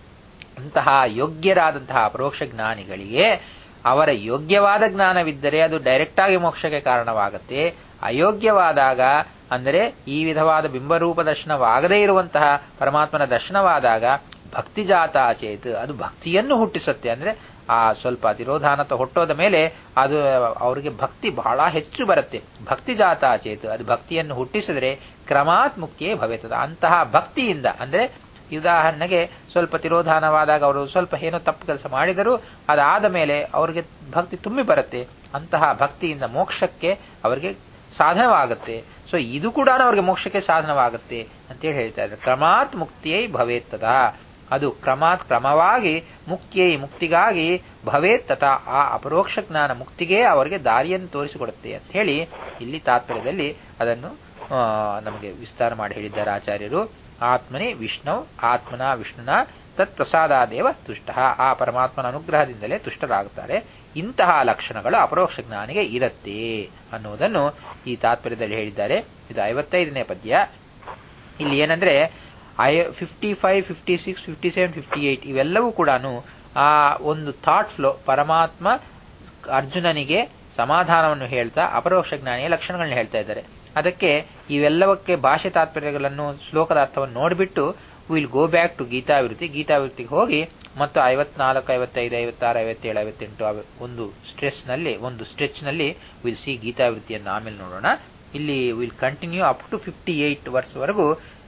ಅಂತಹ ಯೋಗ್ಯರಾದಂತಹ ಪರೋಕ್ಷ ಜ್ಞಾನಿಗಳಿಗೆ ಅವರ ಯೋಗ್ಯವಾದ ಜ್ಞಾನವಿದ್ದರೆ ಅದು ಡೈರೆಕ್ಟ್ ಆಗಿ ಮೋಕ್ಷಕ್ಕೆ ಕಾರಣವಾಗುತ್ತೆ ಅಯೋಗ್ಯವಾದಾಗ ಅಂದರೆ ಈ ವಿಧವಾದ ಬಿಂಬರೂಪ ದರ್ಶನವಾಗದೇ ಇರುವಂತಹ ಪರಮಾತ್ಮನ ದರ್ಶನವಾದಾಗ ಭಕ್ತಿ ಜಾತ ಚೇತ್ ಅದು ಭಕ್ತಿಯನ್ನು ಹುಟ್ಟಿಸುತ್ತೆ ಅಂದ್ರೆ ಆ ಸ್ವಲ್ಪ ತಿರೋಧಾನತ ಹೊಟ್ಟೋದ ಮೇಲೆ ಅದು ಅವರಿಗೆ ಭಕ್ತಿ ಬಹಳ ಹೆಚ್ಚು ಬರುತ್ತೆ ಭಕ್ತಿ ಜಾತ ಚೇತ್ ಅದು ಭಕ್ತಿಯನ್ನು ಹುಟ್ಟಿಸಿದ್ರೆ ಕ್ರಮಾತ್ ಮುಕ್ತಿಯೇ ಭವೇತದ ಅಂತಹ ಭಕ್ತಿಯಿಂದ ಅಂದ್ರೆ ಉದಾಹರಣೆಗೆ ಸ್ವಲ್ಪ ತಿರೋಧಾನವಾದಾಗ ಅವರು ಸ್ವಲ್ಪ ಏನೋ ತಪ್ಪು ಕೆಲಸ ಮಾಡಿದರೂ ಅದಾದ ಮೇಲೆ ಅವರಿಗೆ ಭಕ್ತಿ ತುಂಬಿ ಬರುತ್ತೆ ಅಂತಹ ಭಕ್ತಿಯಿಂದ ಮೋಕ್ಷಕ್ಕೆ ಅವರಿಗೆ ಸಾಧನವಾಗುತ್ತೆ ಸೊ ಇದು ಕೂಡ ಅವರಿಗೆ ಮೋಕ್ಷಕ್ಕೆ ಸಾಧನವಾಗುತ್ತೆ ಅಂತೇಳಿ ಹೇಳ್ತಾ ಇದ್ದಾರೆ ಕ್ರಮಾತ್ ಮುಕ್ತಿಯೇ ಭವೇತ್ತದ ಅದು ಕ್ರಮಾತ್ ಕ್ರಮವಾಗಿ ಮುಕ್ತಿಯೈ ಮುಕ್ತಿಗಾಗಿ ಭವೇತ್ ತಥಾ ಆ ಅಪರೋಕ್ಷ ಜ್ಞಾನ ಮುಕ್ತಿಗೆ ಅವರಿಗೆ ದಾರಿಯನ್ನು ತೋರಿಸಿಕೊಡುತ್ತೆ ಅಂತ ಹೇಳಿ ಇಲ್ಲಿ ತಾತ್ಪರ್ಯದಲ್ಲಿ ಅದನ್ನು ನಮಗೆ ವಿಸ್ತಾರ ಮಾಡಿ ಹೇಳಿದ್ದಾರೆ ಆಚಾರ್ಯರು ಆತ್ಮನೇ ವಿಷ್ಣು ಆತ್ಮನ ವಿಷ್ಣುನ ತತ್ ಪ್ರಸಾದಾದೇವ ತುಷ್ಟ ಆ ಪರಮಾತ್ಮನ ಅನುಗ್ರಹದಿಂದಲೇ ತುಷ್ಟರಾಗುತ್ತಾರೆ ಇಂತಹ ಲಕ್ಷಣಗಳು ಅಪರೋಕ್ಷ ಜ್ಞಾನಿಗೆ ಇರತ್ತೆ ಅನ್ನುವುದನ್ನು ಈ ತಾತ್ಪರ್ಯದಲ್ಲಿ ಹೇಳಿದ್ದಾರೆ ಇದು ಐವತ್ತೈದನೇ ಪದ್ಯ ಇಲ್ಲಿ ಏನಂದ್ರೆ ಐ fifty five fifty six fifty seven fifty eight ಇವೆಲ್ಲವೂ ಕೂಡ ಆ ಒಂದು ಥಾಟ್ ಫ್ಲೋ ಪರಮಾತ್ಮ ಅರ್ಜುನನಿಗೆ ಸಮಾಧಾನವನ್ನು ಹೇಳ್ತಾ ಅಪರೋಕ್ಷ ಜ್ಞಾನಿಯ ಲಕ್ಷಣಗಳನ್ನ ಹೇಳ್ತಾ ಇದ್ದಾರೆ ಅದಕ್ಕೆ ಇವೆಲ್ಲವಕ್ಕೆ ಭಾಷೆ ತಾತ್ಪರ್ಯಗಳನ್ನು ಶ್ಲೋಕದ ಅರ್ಥವನ್ನು ನೋಡಿಬಿಟ್ಟು ವಿಲ್ ಗೋ ಬ್ಯಾಕ್ ಟು ಗೀತಾವಿರುತಿ ಗೀತಾವಿರುತಿಗೆ ಹೋಗಿ ಮತ್ತು ಐವತ್ನಾಲ್ಕು ಐವತ್ತೈದು ಐವತ್ತಾರು ಐವತ್ತೇಳು ಐವತ್ತೆಂಟು ಒಂದು ಸ್ಟ್ರೆಸ್ ನಲ್ಲಿ ಒಂದು ಸ್ಟ್ರೆಚ್ ನಲ್ಲಿ ವಿಲ್ ಸಿ ಗೀತಾವೃತ್ತಿಯನ್ನು ಆಮೇಲೆ ನೋಡೋಣ ಇಲ್ಲಿ will continue up to fifty eight verse ವರೆಗೂ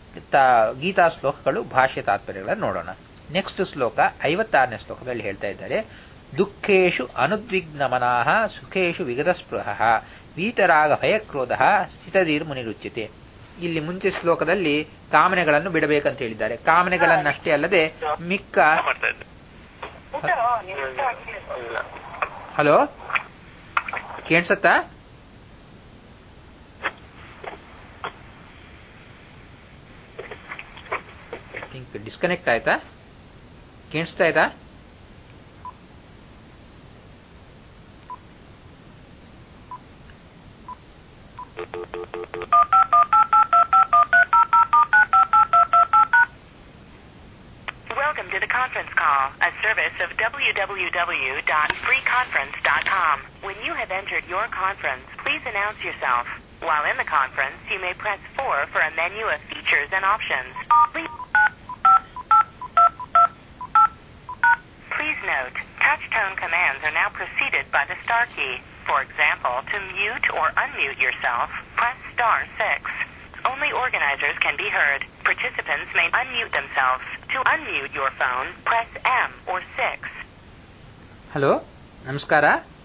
ಗೀತಾ ಶ್ಲೋಕಗಳು ಭಾಷೆ ತಾತ್ಪರ್ಯಗಳನ್ನು ನೋಡೋಣ ನೆಕ್ಸ್ಟ್ ಶ್ಲೋಕ ಐವತ್ತಾರನೇ ಶ್ಲೋಕದಲ್ಲಿ ಹೇಳ್ತಾ ಇದ್ದಾರೆ ದುಃಖೇಶು ಅನುದ್ವಿಗ್ನಮನಾಹ ಸುಖೇಶು ವಿಗತಸ್ಪೃಹ ವೀತರಾಗ ಭಯಕ್ರೋಧ ಸ್ಥಿತದೀರ್ ಮುನಿರುಚ್ಯತೆ ಇಲ್ಲಿ ಮುಂಚೆ ಶ್ಲೋಕದಲ್ಲಿ ಕಾಮನೆಗಳನ್ನು ಬಿಡಬೇಕಂತ ಹೇಳಿದ್ದಾರೆ ಕಾಮನೆಗಳನ್ನಷ್ಟೇ ಅಲ್ಲದೆ ಮಿಕ್ಕ ಹಲೋ ಕೇಳಿಸತ್ತಾ ಥಿಂಕ್ ಡಿಸ್ಕನೆಕ್ಟ್ ಆಯ್ತಾ ಕೇಳಿಸ್ತಾ ಆಯ್ತಾ Welcome to the conference call, a service of www.freeconference.com. When you have entered your conference, please announce yourself. While in the conference, you may press 4 for a menu of features and options. Please, Please note, touch tone commands are now preceded by the star key. For example, to mute or unmute yourself, press star 6. Only organizers can be heard. Participants may unmute themselves. To unmute your phone, press M or 6. Hello ನಮಸ್ಕಾರ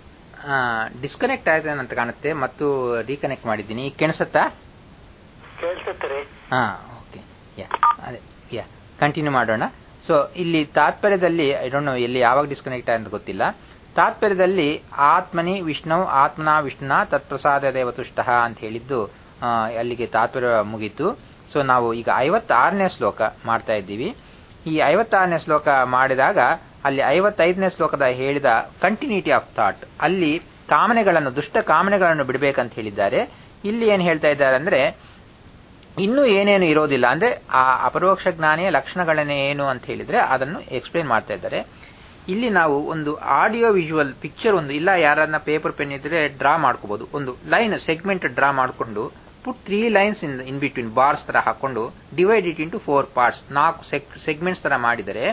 ಡಿಸ್ಕನೆಕ್ಟ್ ಆಯ್ತು ಅಂತ ಕಾಣುತ್ತೆ ಮತ್ತು ರೀಕನೆಕ್ಟ್ ಮಾಡಿದ್ದೀನಿ ಈಗ ಕೇಳಿಸುತ್ತಾ ಕೇಳಿಸುತ್ತಾರೆ ಹಾ ಓಕೆ ಯಾ ಅದೇ ಯಾ ಕಂಟಿನ್ಯೂ ಮಾಡೋಣ ಸೊ ಇಲ್ಲಿ ತಾತ್ಪರ್ಯದಲ್ಲಿ ಐ ಡೋಂಟ್ ನೋ ಎಲ್ಲಿ ಯಾವಾಗ ಡಿಸ್ಕನೆಕ್ಟ್ ಅಂತ ಗೊತ್ತಿಲ್ಲ ತಾತ್ಪರ್ಯದಲ್ಲಿ ಆತ್ಮನಿ ವಿಷ್ಣು ಆತ್ಮನ ವಿಷ್ಣುನ ತತ್ಪ್ರಸಾದ ದೇವತುಷ್ಟ ಅಂತ ಹೇಳಿದ್ದು ಆ, ಅಲ್ಲಿಗೆ ತಾತ್ಪರ್ಯ ಮುಗೀತು ಸೊ ನಾವು ಈಗ ಐವತ್ತಾರನೇ ಶ್ಲೋಕ ಮಾಡ್ತಾ ಇದ್ದೀವಿ ಈ ಐವತ್ತಾರನೇ ಶ್ಲೋಕ ಮಾಡಿದಾಗ ಅಲ್ಲಿ ಐವತ್ತೈದನೇ ಶ್ಲೋಕದ ಹೇಳಿದ ಕಂಟಿನ್ಯೂಟಿ ಆಫ್ ಥಾಟ್ ಅಲ್ಲಿ ಕಾಮನೆಗಳನ್ನು ದುಷ್ಟ ಕಾಮನೆಗಳನ್ನು ಬಿಡಬೇಕಂತ ಹೇಳಿದ್ದಾರೆ ಇಲ್ಲಿ ಏನ್ ಹೇಳ್ತಾ ಇದ್ದಾರೆ ಅಂದ್ರೆ ಇನ್ನೂ ಏನೇನು ಇರೋದಿಲ್ಲ ಅಂದ್ರೆ ಆ ಅಪರೋಕ್ಷ ಜ್ಞಾನಿಯ ಲಕ್ಷಣಗಳನ್ನೇ ಏನು ಅಂತ ಹೇಳಿದ್ರೆ ಅದನ್ನು ಎಕ್ಸ್ಪ್ಲೇನ್ ಮಾಡ್ತಾ ಇದ್ದಾರೆ ಇಲ್ಲಿ ನಾವು ಒಂದು ಆಡಿಯೋ ವಿಜುವಲ್ ಪಿಕ್ಚರ್ ಒಂದು ಇಲ್ಲ ಯಾರನ್ನ ಪೇಪರ್ ಪೆನ್ ಇದ್ರೆ ಡ್ರಾ ಮಾಡ್ಕೋಬಹುದು ಒಂದು ಲೈನ್ ಸೆಗ್ಮೆಂಟ್ ಡ್ರಾ ಮಾಡಿಕೊಂಡು put three lines in in between bars ತರ ಹಾಕೊಂಡು divide it into four parts ನಾಲ್ಕು ಸೆಗ್ಮೆಂಟ್ಸ್ ತರ ಮಾಡಿದರೆ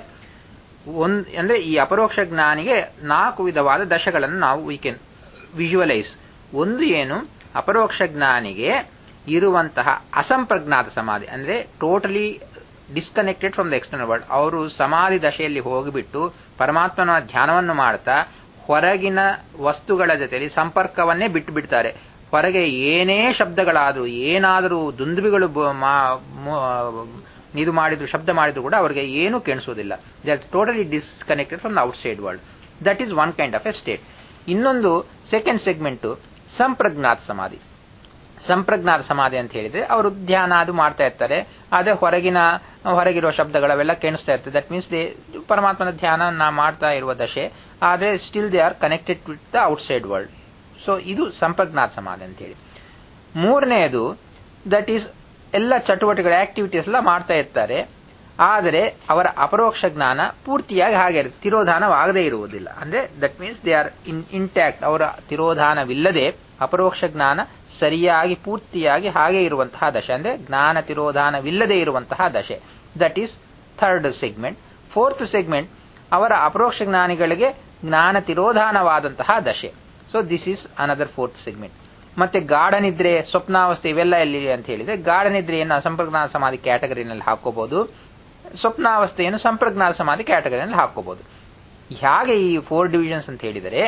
ಒಂದ್ ಅಂದ್ರೆ ಈ ಅಪರೋಕ್ಷ ಜ್ಞಾನಿಗೆ ನಾಲ್ಕು ವಿಧವಾದ ದಶಗಳನ್ನು ನಾವು ವಿ ಕ್ಯಾನ್ ವಿಜುವಲೈಸ್ ಒಂದು ಏನು ಅಪರೋಕ್ಷ ಜ್ಞಾನಿಗೆ ಇರುವಂತಹ ಅಸಂಪ್ರಜ್ಞಾತ ಸಮಾಧಿ ಅಂದ್ರೆ totally disconnected from the external world ಅವರು ಸಮಾಧಿ ದಶೆಯಲ್ಲಿ ಹೋಗಿಬಿಟ್ಟು ಪರಮಾತ್ಮನ ಧ್ಯಾನವನ್ನು ಮಾಡ್ತಾ ಹೊರಗಿನ ವಸ್ತುಗಳ ಜೊತೆಲಿ ಸಂಪರ್ಕವನ್ನೇ ಬಿಟ್ಟು ಬಿಡ್ತಾರೆ ಹೊರಗೆ ಏನೇ ಶಬ್ದಗಳಾದರೂ ಏನಾದರೂ ದುಂದುಬಿಗಳು ಬ- ಮಾ- ಮು- ಇದು ಮಾಡಿದ್ರು ಶಬ್ದ ಮಾಡಿದ್ರು ಕೂಡ ಅವರಿಗೆ ಏನೂ ಕೇಳಿಸೋದಿಲ್ಲ they are totally disconnected from the outside world that is one kind of a state ಇನ್ನೊಂದು ಸೆಕೆಂಡ್ ಸೆಗ್ಮೆಂಟ್ ಸಂಪ್ರಜ್ಞಾತ ಸಮಾಧಿ ಸಂಪ್ರಜ್ಞಾತ ಸಮಾಧಿ ಅಂತ ಹೇಳಿದ್ರೆ ಅವರು ಧ್ಯಾನ ಅದು ಮಾಡ್ತಾ ಇರ್ತಾರೆ ಅದೇ ಹೊರಗಿನ ಹೊರಗಿರುವ ಶಬ್ದಗಳವೆಲ್ಲ ಕೇಳಿಸ್ತಾ ಇರ್ತದೆ ದಟ್ ಮೀನ್ಸ್ ದೇ ಪರಮಾತ್ಮನ ಧ್ಯಾನ ನಾ ಮಾಡ್ತಾ ಇರುವ ದಶೆ ಆದ್ರೆ still they are connected with the outside world so ಇದು ಸಂಪ್ರಜ್ಞಾತ ಸಮಾಧಿ ಅಂತ ಹೇಳಿ ಮೂರನೆಯದು ದಟ್ ಈಸ್ ಎಲ್ಲ ಚಟುವಟಿಕೆಗಳ ಆಕ್ಟಿವಿಟೀಸ್ ಎಲ್ಲ ಮಾಡ್ತಾ ಇರ್ತಾರೆ ಆದರೆ ಅವರ ಅಪರೋಕ್ಷ ಜ್ಞಾನ ಪೂರ್ತಿಯಾಗಿ ಹಾಗೆ ಇರುತ್ತೆ ತಿರೋಧಾನವಾಗದೇ ಇರುವುದಿಲ್ಲ ಅಂದ್ರೆ that means they are in intact ಅವರ ತಿರೋಧಾನವಿಲ್ಲದೆ ಅಪರೋಕ್ಷ ಜ್ಞಾನ ಸರಿಯಾಗಿ ಪೂರ್ತಿಯಾಗಿ ಹಾಗೆ ಇರುವಂತಹ ದಶೆ ಅಂದ್ರೆ ಜ್ಞಾನ ತಿರೋಧಾನವಿಲ್ಲದೆ ಇರುವಂತಹ ದಶೆ that is third segment fourth segment ಅವರ ಅಪರೋಕ್ಷ ಜ್ಞಾನಿಗಳಿಗೆ ಜ್ಞಾನ ತಿರೋಧಾನವಾದಂತಹ ದಶೆ so this is another fourth segment ಮತ್ತೆ ಗಾಢ ನಿದ್ರೆ ಸ್ವಪ್ನಾವಸ್ಥೆ ಇವೆಲ್ಲ ಎಲ್ಲಿದೆ ಅಂತ ಹೇಳಿದ್ರೆ ಗಾಢ ನಿದ್ರೆಯನ್ನು ಅಸಂಪ್ರಜ್ಞಾನ ಸಮಾಧಿ ಕ್ಯಾಟಗರಿನಲ್ಲಿ ಹಾಕೋಬಹುದು ಸ್ವಪ್ನಾವಸ್ಥೆಯನ್ನು ಸಂಪ್ರಜ್ಞಾನ ಸಮಾಧಿ ಕ್ಯಾಟಗರಿನಲ್ಲಿ ಹಾಕೋಬಹುದು ಹೇಗೆ ಈ ಫೋರ್ ಡಿವಿಷನ್ಸ್ ಅಂತ ಹೇಳಿದರೆ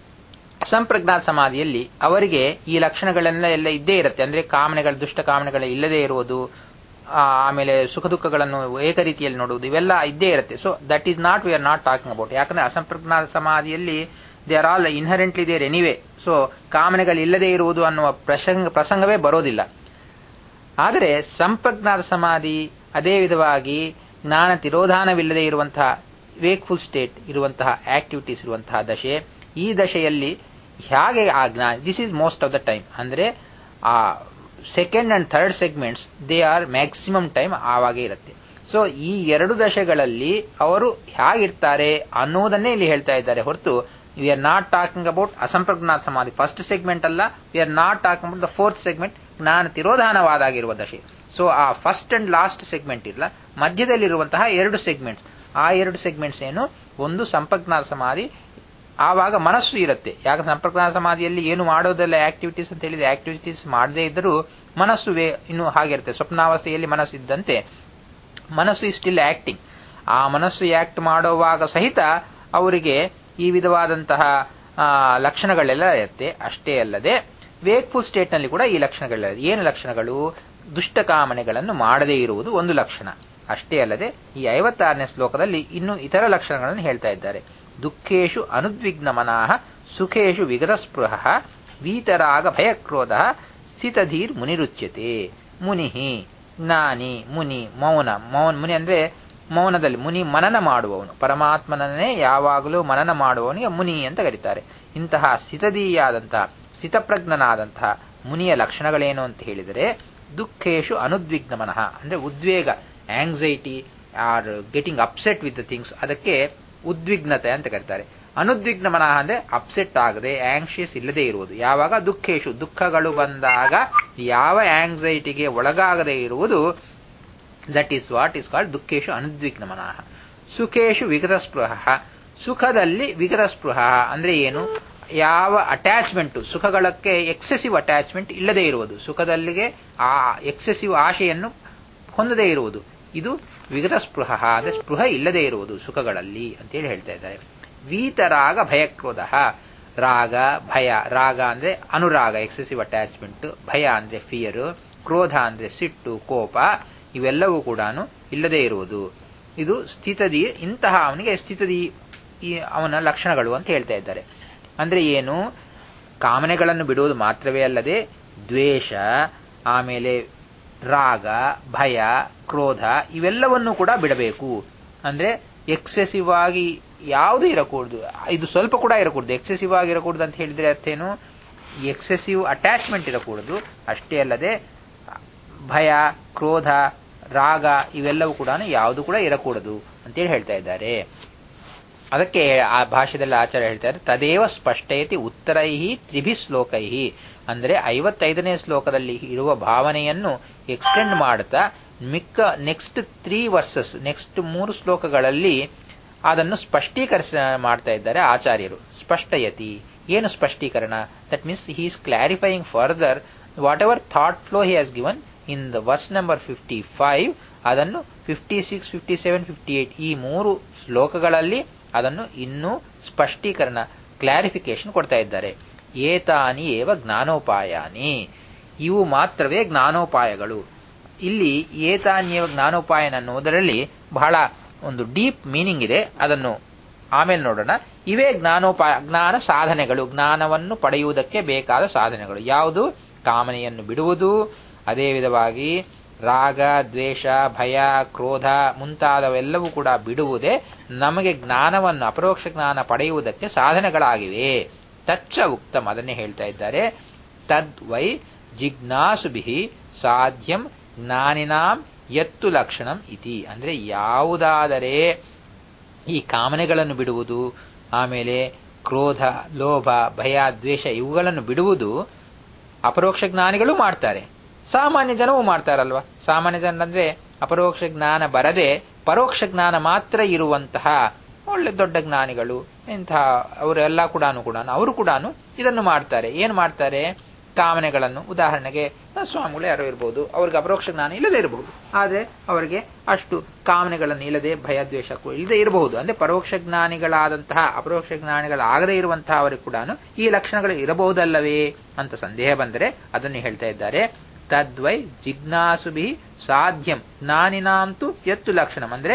ಸಂಪ್ರಜ್ಞಾತ ಸಮಾಧಿಯಲ್ಲಿ ಅವರಿಗೆ ಈ ಲಕ್ಷಣಗಳೆಲ್ಲ ಎಲ್ಲ ಇದ್ದೇ ಇರುತ್ತೆ ಅಂದ್ರೆ ಕಾಮನೆಗಳು ದುಷ್ಟ ಕಾಮನೆಗಳು ಇಲ್ಲದೆ ಇರುವುದು ಆ, ಆಮೇಲೆ ಸುಖ ದುಃಖಗಳನ್ನು ಏಕರೀತಿಯಲ್ಲಿ ನೋಡುವುದು ಇವೆಲ್ಲ ಇದ್ದೇ ಇರುತ್ತೆ so that is not we are not talking about ಯಾಕಂದ್ರೆ ಅಸಂಪ್ರಜ್ಞಾತ ಸಮಾಧಿಯಲ್ಲಿ they are all inherently there anyway so ಕಾಮನೆಗಳು ಇಲ್ಲದೆ ಇರುವುದು ಅನ್ನುವ ಪ್ರಸಂಗ ಪ್ರಸಂಗವೇ ಬರೋದಿಲ್ಲ ಆದರೆ ಸಂಪ್ರಜ್ಞಾತ ಸಮಾಧಿ ಅದೇ ವಿಧವಾಗಿ ಜ್ಞಾನ ತಿರೋಧಾನವಿಲ್ಲದೆ ಇರುವಂತಹ ವೇಕ್ಫುಲ್ ಸ್ಟೇಟ್ ಇರುವಂತಹ ಆಕ್ಟಿವಿಟೀಸ್ ಇರುವಂತಹ ದಶೆ ಈ ದಶೆಯಲ್ಲಿ ಹೇಗೆ ಆ ಜ್ಞಾನ this is most of the time ಅಂದ್ರೆ ಆ second and third segments they are maximum time ಆವಾಗೇ ಇರುತ್ತೆ ಸೊ ಈ ಎರಡು ದಶೆಗಳಲ್ಲಿ ಅವರು ಹೇಗಿರ್ತಾರೆ ಅನ್ನೋದನ್ನೇ ಇಲ್ಲಿ ಹೇಳ್ತಾ ಇದ್ದಾರೆ ಹೊರತು we are not talking about ಅಸಂಪ್ರಜ್ಞಾತ ಸಮಾಧಿ ಫಸ್ಟ್ ಸೆಗ್ಮೆಂಟ್ ಅಲ್ಲ we are not talking about the fourth segment ಜ್ಞಾನ ತಿರೋಧಾನವಾದಾಗಿರುವ ದಶೆ ಸೊ ಆ ಫಸ್ಟ್ ಅಂಡ್ ಲಾಸ್ಟ್ ಸೆಗ್ಮೆಂಟ್ ಇಲ್ಲ ಮಧ್ಯದಲ್ಲಿರುವಂತಹ ಎರಡು ಸೆಗ್ಮೆಂಟ್ಸ್ ಆ ಎರಡು ಸೆಗ್ಮೆಂಟ್ಸ್ ಏನು ಒಂದು ಸಂಪ್ರಜ್ಞಾತ ಸಮಾಧಿ ಆವಾಗ ಮನಸ್ಸು ಇರುತ್ತೆ ಯಾಕೆ ಸಂಪ್ರಜ್ಞಾತ ಸಮಾಧಿಯಲ್ಲಿ ಏನು ಮಾಡೋದಲ್ಲ ಆಕ್ಟಿವಿಟೀಸ್ ಅಂತ ಹೇಳಿದ್ರೆ ಆಕ್ಟಿವಿಟೀಸ್ ಮಾಡದೇ ಇದ್ದರೂ ಮನಸ್ಸು ವೇ- ಇನ್ನು ಹಾಗಿರುತ್ತೆ ಸ್ವಪ್ನಾವಸ್ಥೆಯಲ್ಲಿ ಮನಸ್ಸು ಇದ್ದಂತೆ ಮನಸ್ಸು ಇಸ್ ಸ್ಟಿಲ್ ಆಕ್ಟಿಂಗ್ ಆ ಮನಸ್ಸು ಆಕ್ಟ್ ಮಾಡುವಾಗ ಸಹಿತ ಅವರಿಗೆ ಈ ವಿಧವಾದಂತಹ ಆ, ಲಕ್ಷಣಗಳೆಲ್ಲ ಇರುತ್ತೆ ಅಷ್ಟೇ ಅಲ್ಲದೆ ವೇಕ್ಫುಲ್ ಸ್ಟೇಟ್ ನಲ್ಲಿ ಕೂಡ ಈ ಲಕ್ಷಣಗಳಿಲ್ಲ ಏನು ಲಕ್ಷಣಗಳು ದುಷ್ಟ ಕಾಮನೆಗಳನ್ನು ಮಾಡದೇ ಇರುವುದು ಒಂದು ಲಕ್ಷಣ ಅಷ್ಟೇ ಅಲ್ಲದೆ ಈ ಐವತ್ತಾರನೇ ಶ್ಲೋಕದಲ್ಲಿ ಇನ್ನು ಇತರ ಲಕ್ಷಣಗಳನ್ನು ಹೇಳ್ತಾ ಇದ್ದಾರೆ ದುಃಖೇಶು ಅನುದ್ವಿಗ್ನ ಮನಾಹ ಸುಖೇಶು ವಿಗತ ಸ್ಪೃಹ ವೀತರಾಗ ಭಯಕ್ರೋಧ ಸ್ಥಿತಧೀರ್ ಮುನಿರುಚ್ಯತೆ ಮುನಿಹಿ ಜ್ಞಾನಿ ಮುನಿ ಮೌನ ಮೌನ ಮುನಿ ಅಂದ್ರೆ ಮೌನದಲ್ಲಿ ಮುನಿ ಮನನ ಮಾಡುವವನು ಪರಮಾತ್ಮನನ್ನೇ ಯಾವಾಗಲೂ ಮನನ ಮಾಡುವವನಿಗೆ ಮುನಿ ಅಂತ ಕರೀತಾರೆ ಇಂತಹ ಸ್ಥಿತದೀಯಾದಂತಹ ಸ್ಥಿತಪ್ರಜ್ಞನಾದಂತಹ ಮುನಿಯ ಲಕ್ಷಣಗಳೇನು ಅಂತ ಹೇಳಿದರೆ ದುಃಖೇಶು ಅನುದ್ವಿಗ್ನ ಮನಃ ಅಂದ್ರೆ ಉದ್ವೇಗ anxiety or getting upset with the things ಅದಕ್ಕೆ ಉದ್ವಿಗ್ನತೆ ಅಂತ ಕರೀತಾರೆ ಅನುದ್ವಿಗ್ನ ಮನಃ ಅಂದ್ರೆ ಅಪ್ಸೆಟ್ ಆಗದೆ ಆಂಕ್ಷಿಯಸ್ ಇಲ್ಲದೆ ಇರುವುದು ಯಾವಾಗ ದುಃಖೇಶು ದುಃಖಗಳು ಬಂದಾಗ ಯಾವ ಆಂಗ್ಸೈಟಿಗೆ ಒಳಗಾಗದೆ ಇರುವುದು that is what is called ದುಃಖೇಶು ಅನುದ್ವಿಗ್ನ ಮನಃ ಸುಖೇಶು ವಿಗತ ಸ್ಪೃಹ ಸುಖದಲ್ಲಿ ವಿಗತ ಸ್ಪೃಹ ಅಂದ್ರೆ ಏನು ಯಾವ ಅಟ್ಯಾಚ್ಮೆಂಟ್ ಸುಖಗಳಕ್ಕೆ ಎಕ್ಸೆಸಿವ್ ಅಟ್ಯಾಚ್ಮೆಂಟ್ ಇಲ್ಲದೆ ಇರುವುದು ಸುಖದಲ್ಲಿಗೆ ಆ ಎಕ್ಸೆಸಿವ್ ಆಶೆಯನ್ನು ಹೊಂದದೇ ಇರುವುದು ಇದು ವಿಗತ ಸ್ಪೃಹ ಅಂದ್ರೆ ಸ್ಪೃಹ ಇಲ್ಲದೆ ಇರುವುದು ಸುಖಗಳಲ್ಲಿ ಅಂತೇಳಿ ಹೇಳ್ತಾ ಇದ್ದಾರೆ ವೀತರಾಗ ಭಯಕ್ರೋಧ ರಾಗ ಭಯ ರಾಗ ಅಂದ್ರೆ ಅನುರಾಗ ಎಕ್ಸೆಸಿವ್ ಅಟ್ಯಾಚ್ಮೆಂಟ್ ಭಯ ಅಂದ್ರೆ ಫಿಯರ್ ಕ್ರೋಧ ಅಂದ್ರೆ ಸಿಟ್ಟು ಕೋಪ ಇವೆಲ್ಲವೂ ಕೂಡ ಇಲ್ಲದೆ ಇರುವುದು ಇದು ಸ್ಥಿತದಿ ಇಂತಹ ಅವನಿಗೆ ಸ್ಥಿತದಿ ಈ ಅವನ ಲಕ್ಷಣಗಳು ಅಂತ ಹೇಳ್ತಾ ಇದ್ದಾರೆ ಅಂದ್ರೆ ಏನು ಕಾಮನೆಗಳನ್ನು ಬಿಡುವುದು ಮಾತ್ರವೇ ಅಲ್ಲದೆ ದ್ವೇಷ ಆಮೇಲೆ ರಾಗ ಭಯ ಕ್ರೋಧ ಇವೆಲ್ಲವನ್ನೂ ಕೂಡ ಬಿಡಬೇಕು ಅಂದ್ರೆ ಎಕ್ಸೆಸಿವ್ ಆಗಿ ಯಾವುದು ಇರಕೂಡದು ಇದು ಸ್ವಲ್ಪ ಕೂಡ ಇರಕೂಡದು ಎಕ್ಸೆಸಿವ್ ಆಗಿ ಇರಕೂಡದು ಅಂತ ಹೇಳಿದ್ರೆ ಅರ್ಥೇನು ಎಕ್ಸೆಸಿವ್ ಅಟ್ಯಾಚ್ಮೆಂಟ್ ಇರಕೂಡದು ಅಷ್ಟೇ ಅಲ್ಲದೆ ಭಯ ಕ್ರೋಧ ರಾಗ ಇವೆಲ್ಲವೂ ಕೂಡ ಯಾವುದು ಕೂಡ ಇರಕೂಡದು ಅಂತೇಳಿ ಹೇಳ್ತಾ ಇದ್ದಾರೆ ಅದಕ್ಕೆ ಆ ಭಾಷೆದಲ್ಲಿ ಆಚಾರ್ಯ ಹೇಳ್ತಾರೆ ತದೇವ ಸ್ಪಷ್ಟಯತಿ ಉತ್ತರೈಹಿ ತ್ರಿಭಿ ಶ್ಲೋಕೈಹಿ ಅಂದ್ರೆ ಐವತ್ತೈದನೇ ಶ್ಲೋಕದಲ್ಲಿ ಇರುವ ಭಾವನೆಯನ್ನು ಎಕ್ಸ್ಟೆಂಡ್ ಮಾಡುತ್ತಾ ಮಿಕ್ಕ ನೆಕ್ಸ್ಟ್ ತ್ರೀ ವರ್ಸಸ್ ನೆಕ್ಸ್ಟ್ ಮೂರು ಶ್ಲೋಕಗಳಲ್ಲಿ ಅದನ್ನು ಸ್ಪಷ್ಟೀಕರಿಸ ಮಾಡ್ತಾ ಇದ್ದಾರೆ ಆಚಾರ್ಯರು ಸ್ಪಷ್ಟಯತಿ ಏನು ಸ್ಪಷ್ಟೀಕರಣ that means he is clarifying further whatever thought flow he has given in the verse number fifty five ಅದನ್ನು fifty six fifty seven fifty eight ಈ ಮೂರು ಶ್ಲೋಕಗಳಲ್ಲಿ ಅದನ್ನು ಇನ್ನೂ ಸ್ಪಷ್ಟೀಕರಣ ಕ್ಲಾರಿಫಿಕೇಶನ್ ಕೊಡ್ತಾ ಇದ್ದಾರೆ ಏತಾನಿ ಏವ ಜ್ಞಾನೋಪಾಯಾನಿ ಇವು ಮಾತ್ರವೇ ಜ್ಞಾನೋಪಾಯಗಳು ಇಲ್ಲಿ ಏತಾನ್ಯವ ಜ್ಞಾನೋಪಾಯನ ಅನ್ನುವುದರಲ್ಲಿ ಬಹಳ ಒಂದು ಡೀಪ್ ಮೀನಿಂಗ್ ಇದೆ ಅದನ್ನು ಆಮೇಲೆ ನೋಡೋಣ ಇವೇ ಜ್ಞಾನೋಪಾಯ ಜ್ಞಾನ ಸಾಧನೆಗಳು ಜ್ಞಾನವನ್ನು ಪಡೆಯುವುದಕ್ಕೆ ಬೇಕಾದ ಸಾಧನೆಗಳು ಯಾವುದು ಕಾಮನೆಯನ್ನು ಬಿಡುವುದು ಅದೇ ವಿಧವಾಗಿ ರಾಗ ದ್ವೇಷ ಭಯ ಕ್ರೋಧ ಮುಂತಾದವೆಲ್ಲವೂ ಕೂಡ ಬಿಡುವುದೇ ನಮಗೆ ಜ್ಞಾನವನ್ನು ಅಪರೋಕ್ಷ ಜ್ಞಾನ ಪಡೆಯುವುದಕ್ಕೆ ಸಾಧನೆಗಳಾಗಿವೆ ತಚ್ಚ ಉಕ್ತಂ ಅದನ್ನೇ ಹೇಳ್ತಾ ಇದ್ದಾರೆ ತದ್ವೈ ಜಿಜ್ಞಾಸುಭಿ ಸಾಧ್ಯಂ ಜ್ಞಾನಿನಾಂ ಎತ್ತು ಲಕ್ಷಣಂ ಇತಿ ಅಂದ್ರೆ ಯಾವುದಾದರೆ ಈ ಕಾಮನೆಗಳನ್ನು ಬಿಡುವುದು ಆಮೇಲೆ ಕ್ರೋಧ ಲೋಭ ಭಯ ದ್ವೇಷ ಇವುಗಳನ್ನು ಬಿಡುವುದು ಅಪರೋಕ್ಷ ಜ್ಞಾನಿಗಳು ಮಾಡ್ತಾರೆ ಸಾಮಾನ್ಯ ಜನವೂ ಮಾಡ್ತಾರಲ್ವಾ ಸಾಮಾನ್ಯ ಜನ ಅಂದ್ರೆ ಅಪರೋಕ್ಷ ಜ್ಞಾನ ಬರದೆ ಪರೋಕ್ಷ ಜ್ಞಾನ ಮಾತ್ರ ಇರುವಂತಹ ಒಳ್ಳೆ ದೊಡ್ಡ ಜ್ಞಾನಿಗಳು ಇಂತಹ ಅವರೆಲ್ಲ ಕೂಡ ಕೂಡ ಅವರು ಕೂಡ ಇದನ್ನು ಮಾಡ್ತಾರೆ ಏನು ಮಾಡ್ತಾರೆ ಕಾಮನೆಗಳನ್ನು ಉದಾಹರಣೆಗೆ ಸ್ವಾಮಿಗಳು ಯಾರೋ ಇರಬಹುದು ಅವ್ರಿಗೆ ಅಪರೋಕ್ಷ ಜ್ಞಾನ ಇಲ್ಲದೆ ಇರಬಹುದು ಆದರೆ ಅವರಿಗೆ ಅಷ್ಟು ಕಾಮನೆಗಳನ್ನು ಇಲ್ಲದೆ ಭಯ ದ್ವೇಷ ಇಲ್ಲದೆ ಇರಬಹುದು ಅಂದ್ರೆ ಪರೋಕ್ಷ ಜ್ಞಾನಿಗಳಾದಂತಹ ಅಪರೋಕ್ಷ ಜ್ಞಾನಿಗಳಾಗದೇ ಇರುವಂತಹ ಅವರಿಗೆ ಕೂಡ ಈ ಲಕ್ಷಣಗಳು ಇರಬಹುದಲ್ಲವೇ ಅಂತ ಸಂದೇಹ ಬಂದರೆ ಅದನ್ನು ಹೇಳ್ತಾ ಇದ್ದಾರೆ ತದ್ವೈ ಜಿಜ್ಞಾಸುಭಿ ಸಾಧ್ಯಂ ಜ್ಞಾನಿನಾಂತು ಎತ್ತು ಲಕ್ಷಣಂ ಅಂದ್ರೆ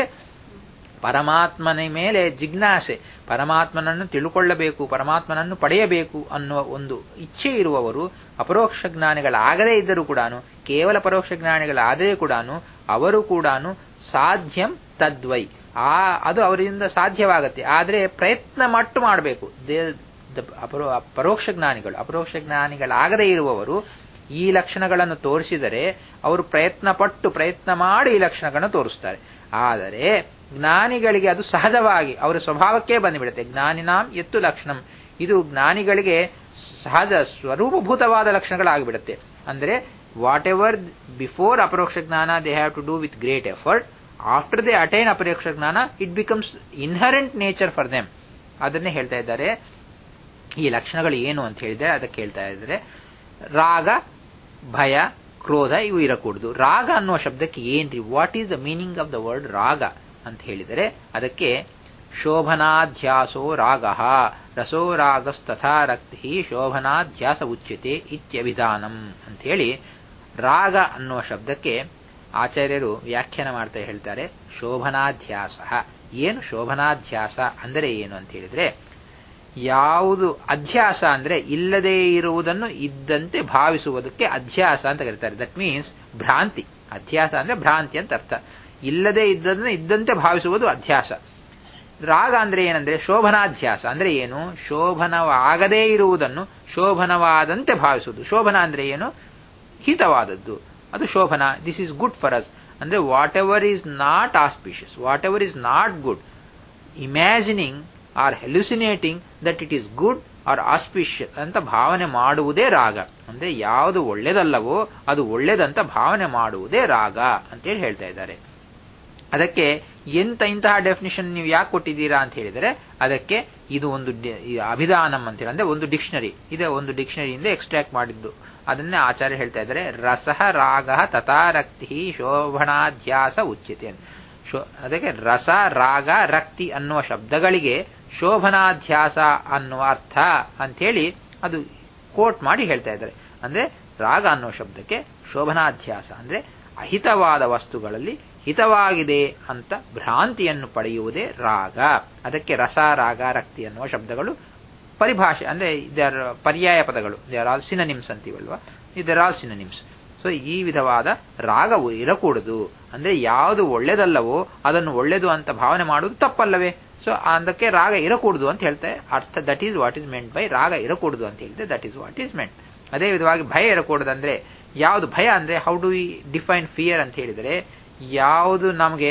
ಪರಮಾತ್ಮನ ಮೇಲೆ ಜಿಜ್ಞಾಸೆ ಪರಮಾತ್ಮನನ್ನು ತಿಳುಕೊಳ್ಳಬೇಕು ಪರಮಾತ್ಮನನ್ನು ಪಡೆಯಬೇಕು ಅನ್ನುವ ಒಂದು ಇಚ್ಛೆ ಇರುವವರು ಅಪರೋಕ್ಷ ಜ್ಞಾನಿಗಳಾಗದೇ ಇದ್ದರೂ ಕೂಡ ಕೇವಲ ಪರೋಕ್ಷ ಜ್ಞಾನಿಗಳಾದರೆ ಕೂಡ ಅವರು ಕೂಡ ಸಾಧ್ಯಂ ತದ್ವೈ ಆ ಅದು ಅವರಿಂದ ಸಾಧ್ಯವಾಗತ್ತೆ ಆದರೆ ಪ್ರಯತ್ನ ಮಟ್ಟು ಮಾಡಬೇಕು ಅಪರೋ ಪರೋಕ್ಷ ಜ್ಞಾನಿಗಳು ಅಪರೋಕ್ಷ ಜ್ಞಾನಿಗಳಾಗದೇ ಇರುವವರು ಈ ಲಕ್ಷಣಗಳನ್ನು ತೋರಿಸಿದರೆ ಅವರು ಪ್ರಯತ್ನ ಪಟ್ಟು ಪ್ರಯತ್ನ ಮಾಡಿ ಈ ಲಕ್ಷಣಗಳನ್ನು ತೋರಿಸ್ತಾರೆ ಆದರೆ ಜ್ಞಾನಿಗಳಿಗೆ ಅದು ಸಹಜವಾಗಿ ಅವರ ಸ್ವಭಾವಕ್ಕೆ ಬಂದುಬಿಡುತ್ತೆ ಜ್ಞಾನಿನಾಂ ಎತ್ತು ಲಕ್ಷಣಂ ಇದು ಜ್ಞಾನಿಗಳಿಗೆ ಸಹಜ ಸ್ವರೂಪಭೂತವಾದ ಲಕ್ಷಣಗಳಾಗಿಬಿಡುತ್ತೆ ಅಂದರೆ ವಾಟ್ ಎವರ್ ಬಿಫೋರ್ ಅಪರೋಕ್ಷ ಜ್ಞಾನ they have to do with great effort after they attain ಅಪರೋಕ್ಷ ಜ್ಞಾನ it becomes inherent nature for them ಅದನ್ನೇ ಹೇಳ್ತಾ ಇದ್ದಾರೆ ಈ ಲಕ್ಷಣಗಳು ಏನು ಅಂತ ಹೇಳಿದರೆ ಅದಕ್ಕೆ ಹೇಳ್ತಾ ಇದ್ದಾರೆ ರಾಗ ಭಯ ಕ್ರೋಧ ಇವು ಇರಕೂಡದು ರಾಗ ಅನ್ನುವ ಶಬ್ದಕ್ಕೆ ಏನ್ರಿ what is the meaning of the word raga ಅಂತ ಹೇಳಿದರೆ ಅದಕ್ಕೆ ಶೋಭನಾಧ್ಯಾಸೋ ರಾಗ ರಸೋ ರಾಗಸ್ತಥಾ ರಕ್ತಿ ಶೋಭನಾಧ್ಯಾಸ ಉಚ್ಯತೆ ಇತ್ಯಭಿಧಾನಂ ಅಂತ ಹೇಳಿ ರಾಗ ಅನ್ನುವ ಶಬ್ದಕ್ಕೆ ಆಚಾರ್ಯರು ವ್ಯಾಖ್ಯಾನ ಮಾಡ್ತಾ ಹೇಳ್ತಾರೆ ಶೋಭನಾಧ್ಯಾಸ ಏನು ಶೋಭನಾಧ್ಯಾಸ ಅಂದರೆ ಏನು ಅಂತ ಹೇಳಿದ್ರೆ ಯಾವುದು ಅಧ್ಯಾಸ ಅಂದ್ರೆ ಇಲ್ಲದೇ ಇರುವುದನ್ನು ಇದ್ದಂತೆ ಭಾವಿಸುವುದಕ್ಕೆ ಅಧ್ಯಾಸ ಅಂತ ಕರೀತಾರೆ ದಟ್ ಮೀನ್ಸ್ ಭ್ರಾಂತಿ ಅಧ್ಯಾಸ ಅಂದ್ರೆ ಭ್ರಾಂತಿ ಅಂತ ಅರ್ಥ ಇಲ್ಲದೆ ಇದ್ದದನ್ನ ಇದ್ದಂತೆ ಭಾವಿಸುವುದು ಅಧ್ಯಾಸ ರಾಗ ಅಂದ್ರೆ ಏನಂದ್ರೆ ಶೋಭನಾಧ್ಯಾಸ ಅಂದ್ರೆ ಏನು ಶೋಭನವಾಗದೇ ಇರುವುದನ್ನು ಶೋಭನವಾದಂತೆ ಭಾವಿಸುವುದು ಶೋಭನ ಅಂದ್ರೆ ಏನು ಹಿತವಾದದ್ದು ಅದು ಶೋಭನ this is good for us ಅಂದ್ರೆ whatever is not auspicious whatever is not good imagining or hallucinating that it is good or auspicious ಅಂತ ಭಾವನೆ ಮಾಡುವುದೇ ರಾಗ ಅಂದ್ರೆ ಯಾವುದು ಒಳ್ಳೆದಲ್ಲವೋ ಅದು ಒಳ್ಳೆದಂತ ಭಾವನೆ ಮಾಡುವುದೇ ರಾಗ ಅಂತೇಳಿ ಹೇಳ್ತಾ ಇದ್ದಾರೆ ಅದಕ್ಕೆ ಎಂತ ಇಂತಹ ಡೆಫಿನಿಷನ್ ನೀವು ಯಾಕೆ ಕೊಟ್ಟಿದ್ದೀರಾ ಅಂತ ಹೇಳಿದರೆ ಅದಕ್ಕೆ ಇದು ಒಂದು ಅಭಿಧಾನಂ ಅಂತ ಅಂದ್ರೆ ಒಂದು ಡಿಕ್ಷನರಿ ಇದೆ ಒಂದು ಡಿಕ್ಷನರಿಯಿಂದ ಎಕ್ಸ್ಟ್ರಾಕ್ಟ್ ಮಾಡಿದ್ದು ಅದನ್ನೇ ಆಚಾರ್ಯ ಹೇಳ್ತಾ ಇದ್ದಾರೆ ರಸಃ ರಾಗ ತಥಾರಕ್ತಿ ಶೋಭನಾಧ್ಯಾಸ ಉಚ್ಯತೆ ಅದಕ್ಕೆ ರಸ ರಾಗ ರಕ್ತಿ ಅನ್ನುವ ಶಬ್ದಗಳಿಗೆ ಶೋಭನಾಧ್ಯಾಸ ಅನ್ನುವ ಅರ್ಥ ಅಂಥೇಳಿ ಅದು ಕೋಟ್ ಮಾಡಿ ಹೇಳ್ತಾ ಇದ್ದಾರೆ ಅಂದ್ರೆ ರಾಗ ಅನ್ನುವ ಶಬ್ದಕ್ಕೆ ಶೋಭನಾಧ್ಯಾಸ ಅಂದ್ರೆ ಅಹಿತವಾದ ವಸ್ತುಗಳಲ್ಲಿ ಹಿತವಾಗಿದೆ ಅಂತ ಭ್ರಾಂತಿಯನ್ನು ಪಡೆಯುವುದೇ ರಾಗ ಅದಕ್ಕೆ ರಸ ರಾಗ ರಕ್ತಿ ಅನ್ನುವ ಶಬ್ದಗಳು ಪರಿಭಾಷೆ ಅಂದ್ರೆ ಇದರ ಪರ್ಯಾಯ ಪದಗಳು ದೇ ಆರ್ ಆಲ್ ಸಿನನಿಮ್ಸ್ ಅಂತೀವಲ್ವಾ ಇದರ್ ಆಲ್ ಸಿನನಿಮ್ಸ್ ಸೊ ಈ ವಿಧವಾದ ರಾಗವು ಇರಕೂಡದು ಅಂದ್ರೆ ಯಾವುದು ಒಳ್ಳೆದಲ್ಲವೋ ಅದನ್ನು ಒಳ್ಳೆದು ಅಂತ ಭಾವನೆ ಮಾಡುವುದು ತಪ್ಪಲ್ಲವೇ ಸೊ ಅದಕ್ಕೆ ರಾಗ ಇರಕೂಡದು ಅಂತ ಹೇಳ್ತಾರೆ ಅರ್ಥ that is what is meant by raga ಇರಕೂಡದು ಅಂತ ಹೇಳಿದ್ರೆ that is what is meant ಅದೇ ವಿಧವಾಗಿ ಭಯ ಇರಕೂಡದು ಅಂದ್ರೆ ಯಾವುದು ಭಯ ಅಂದ್ರೆ how do we define fear ಅಂತ ಹೇಳಿದರೆ ಯಾವುದು ನಮಗೆ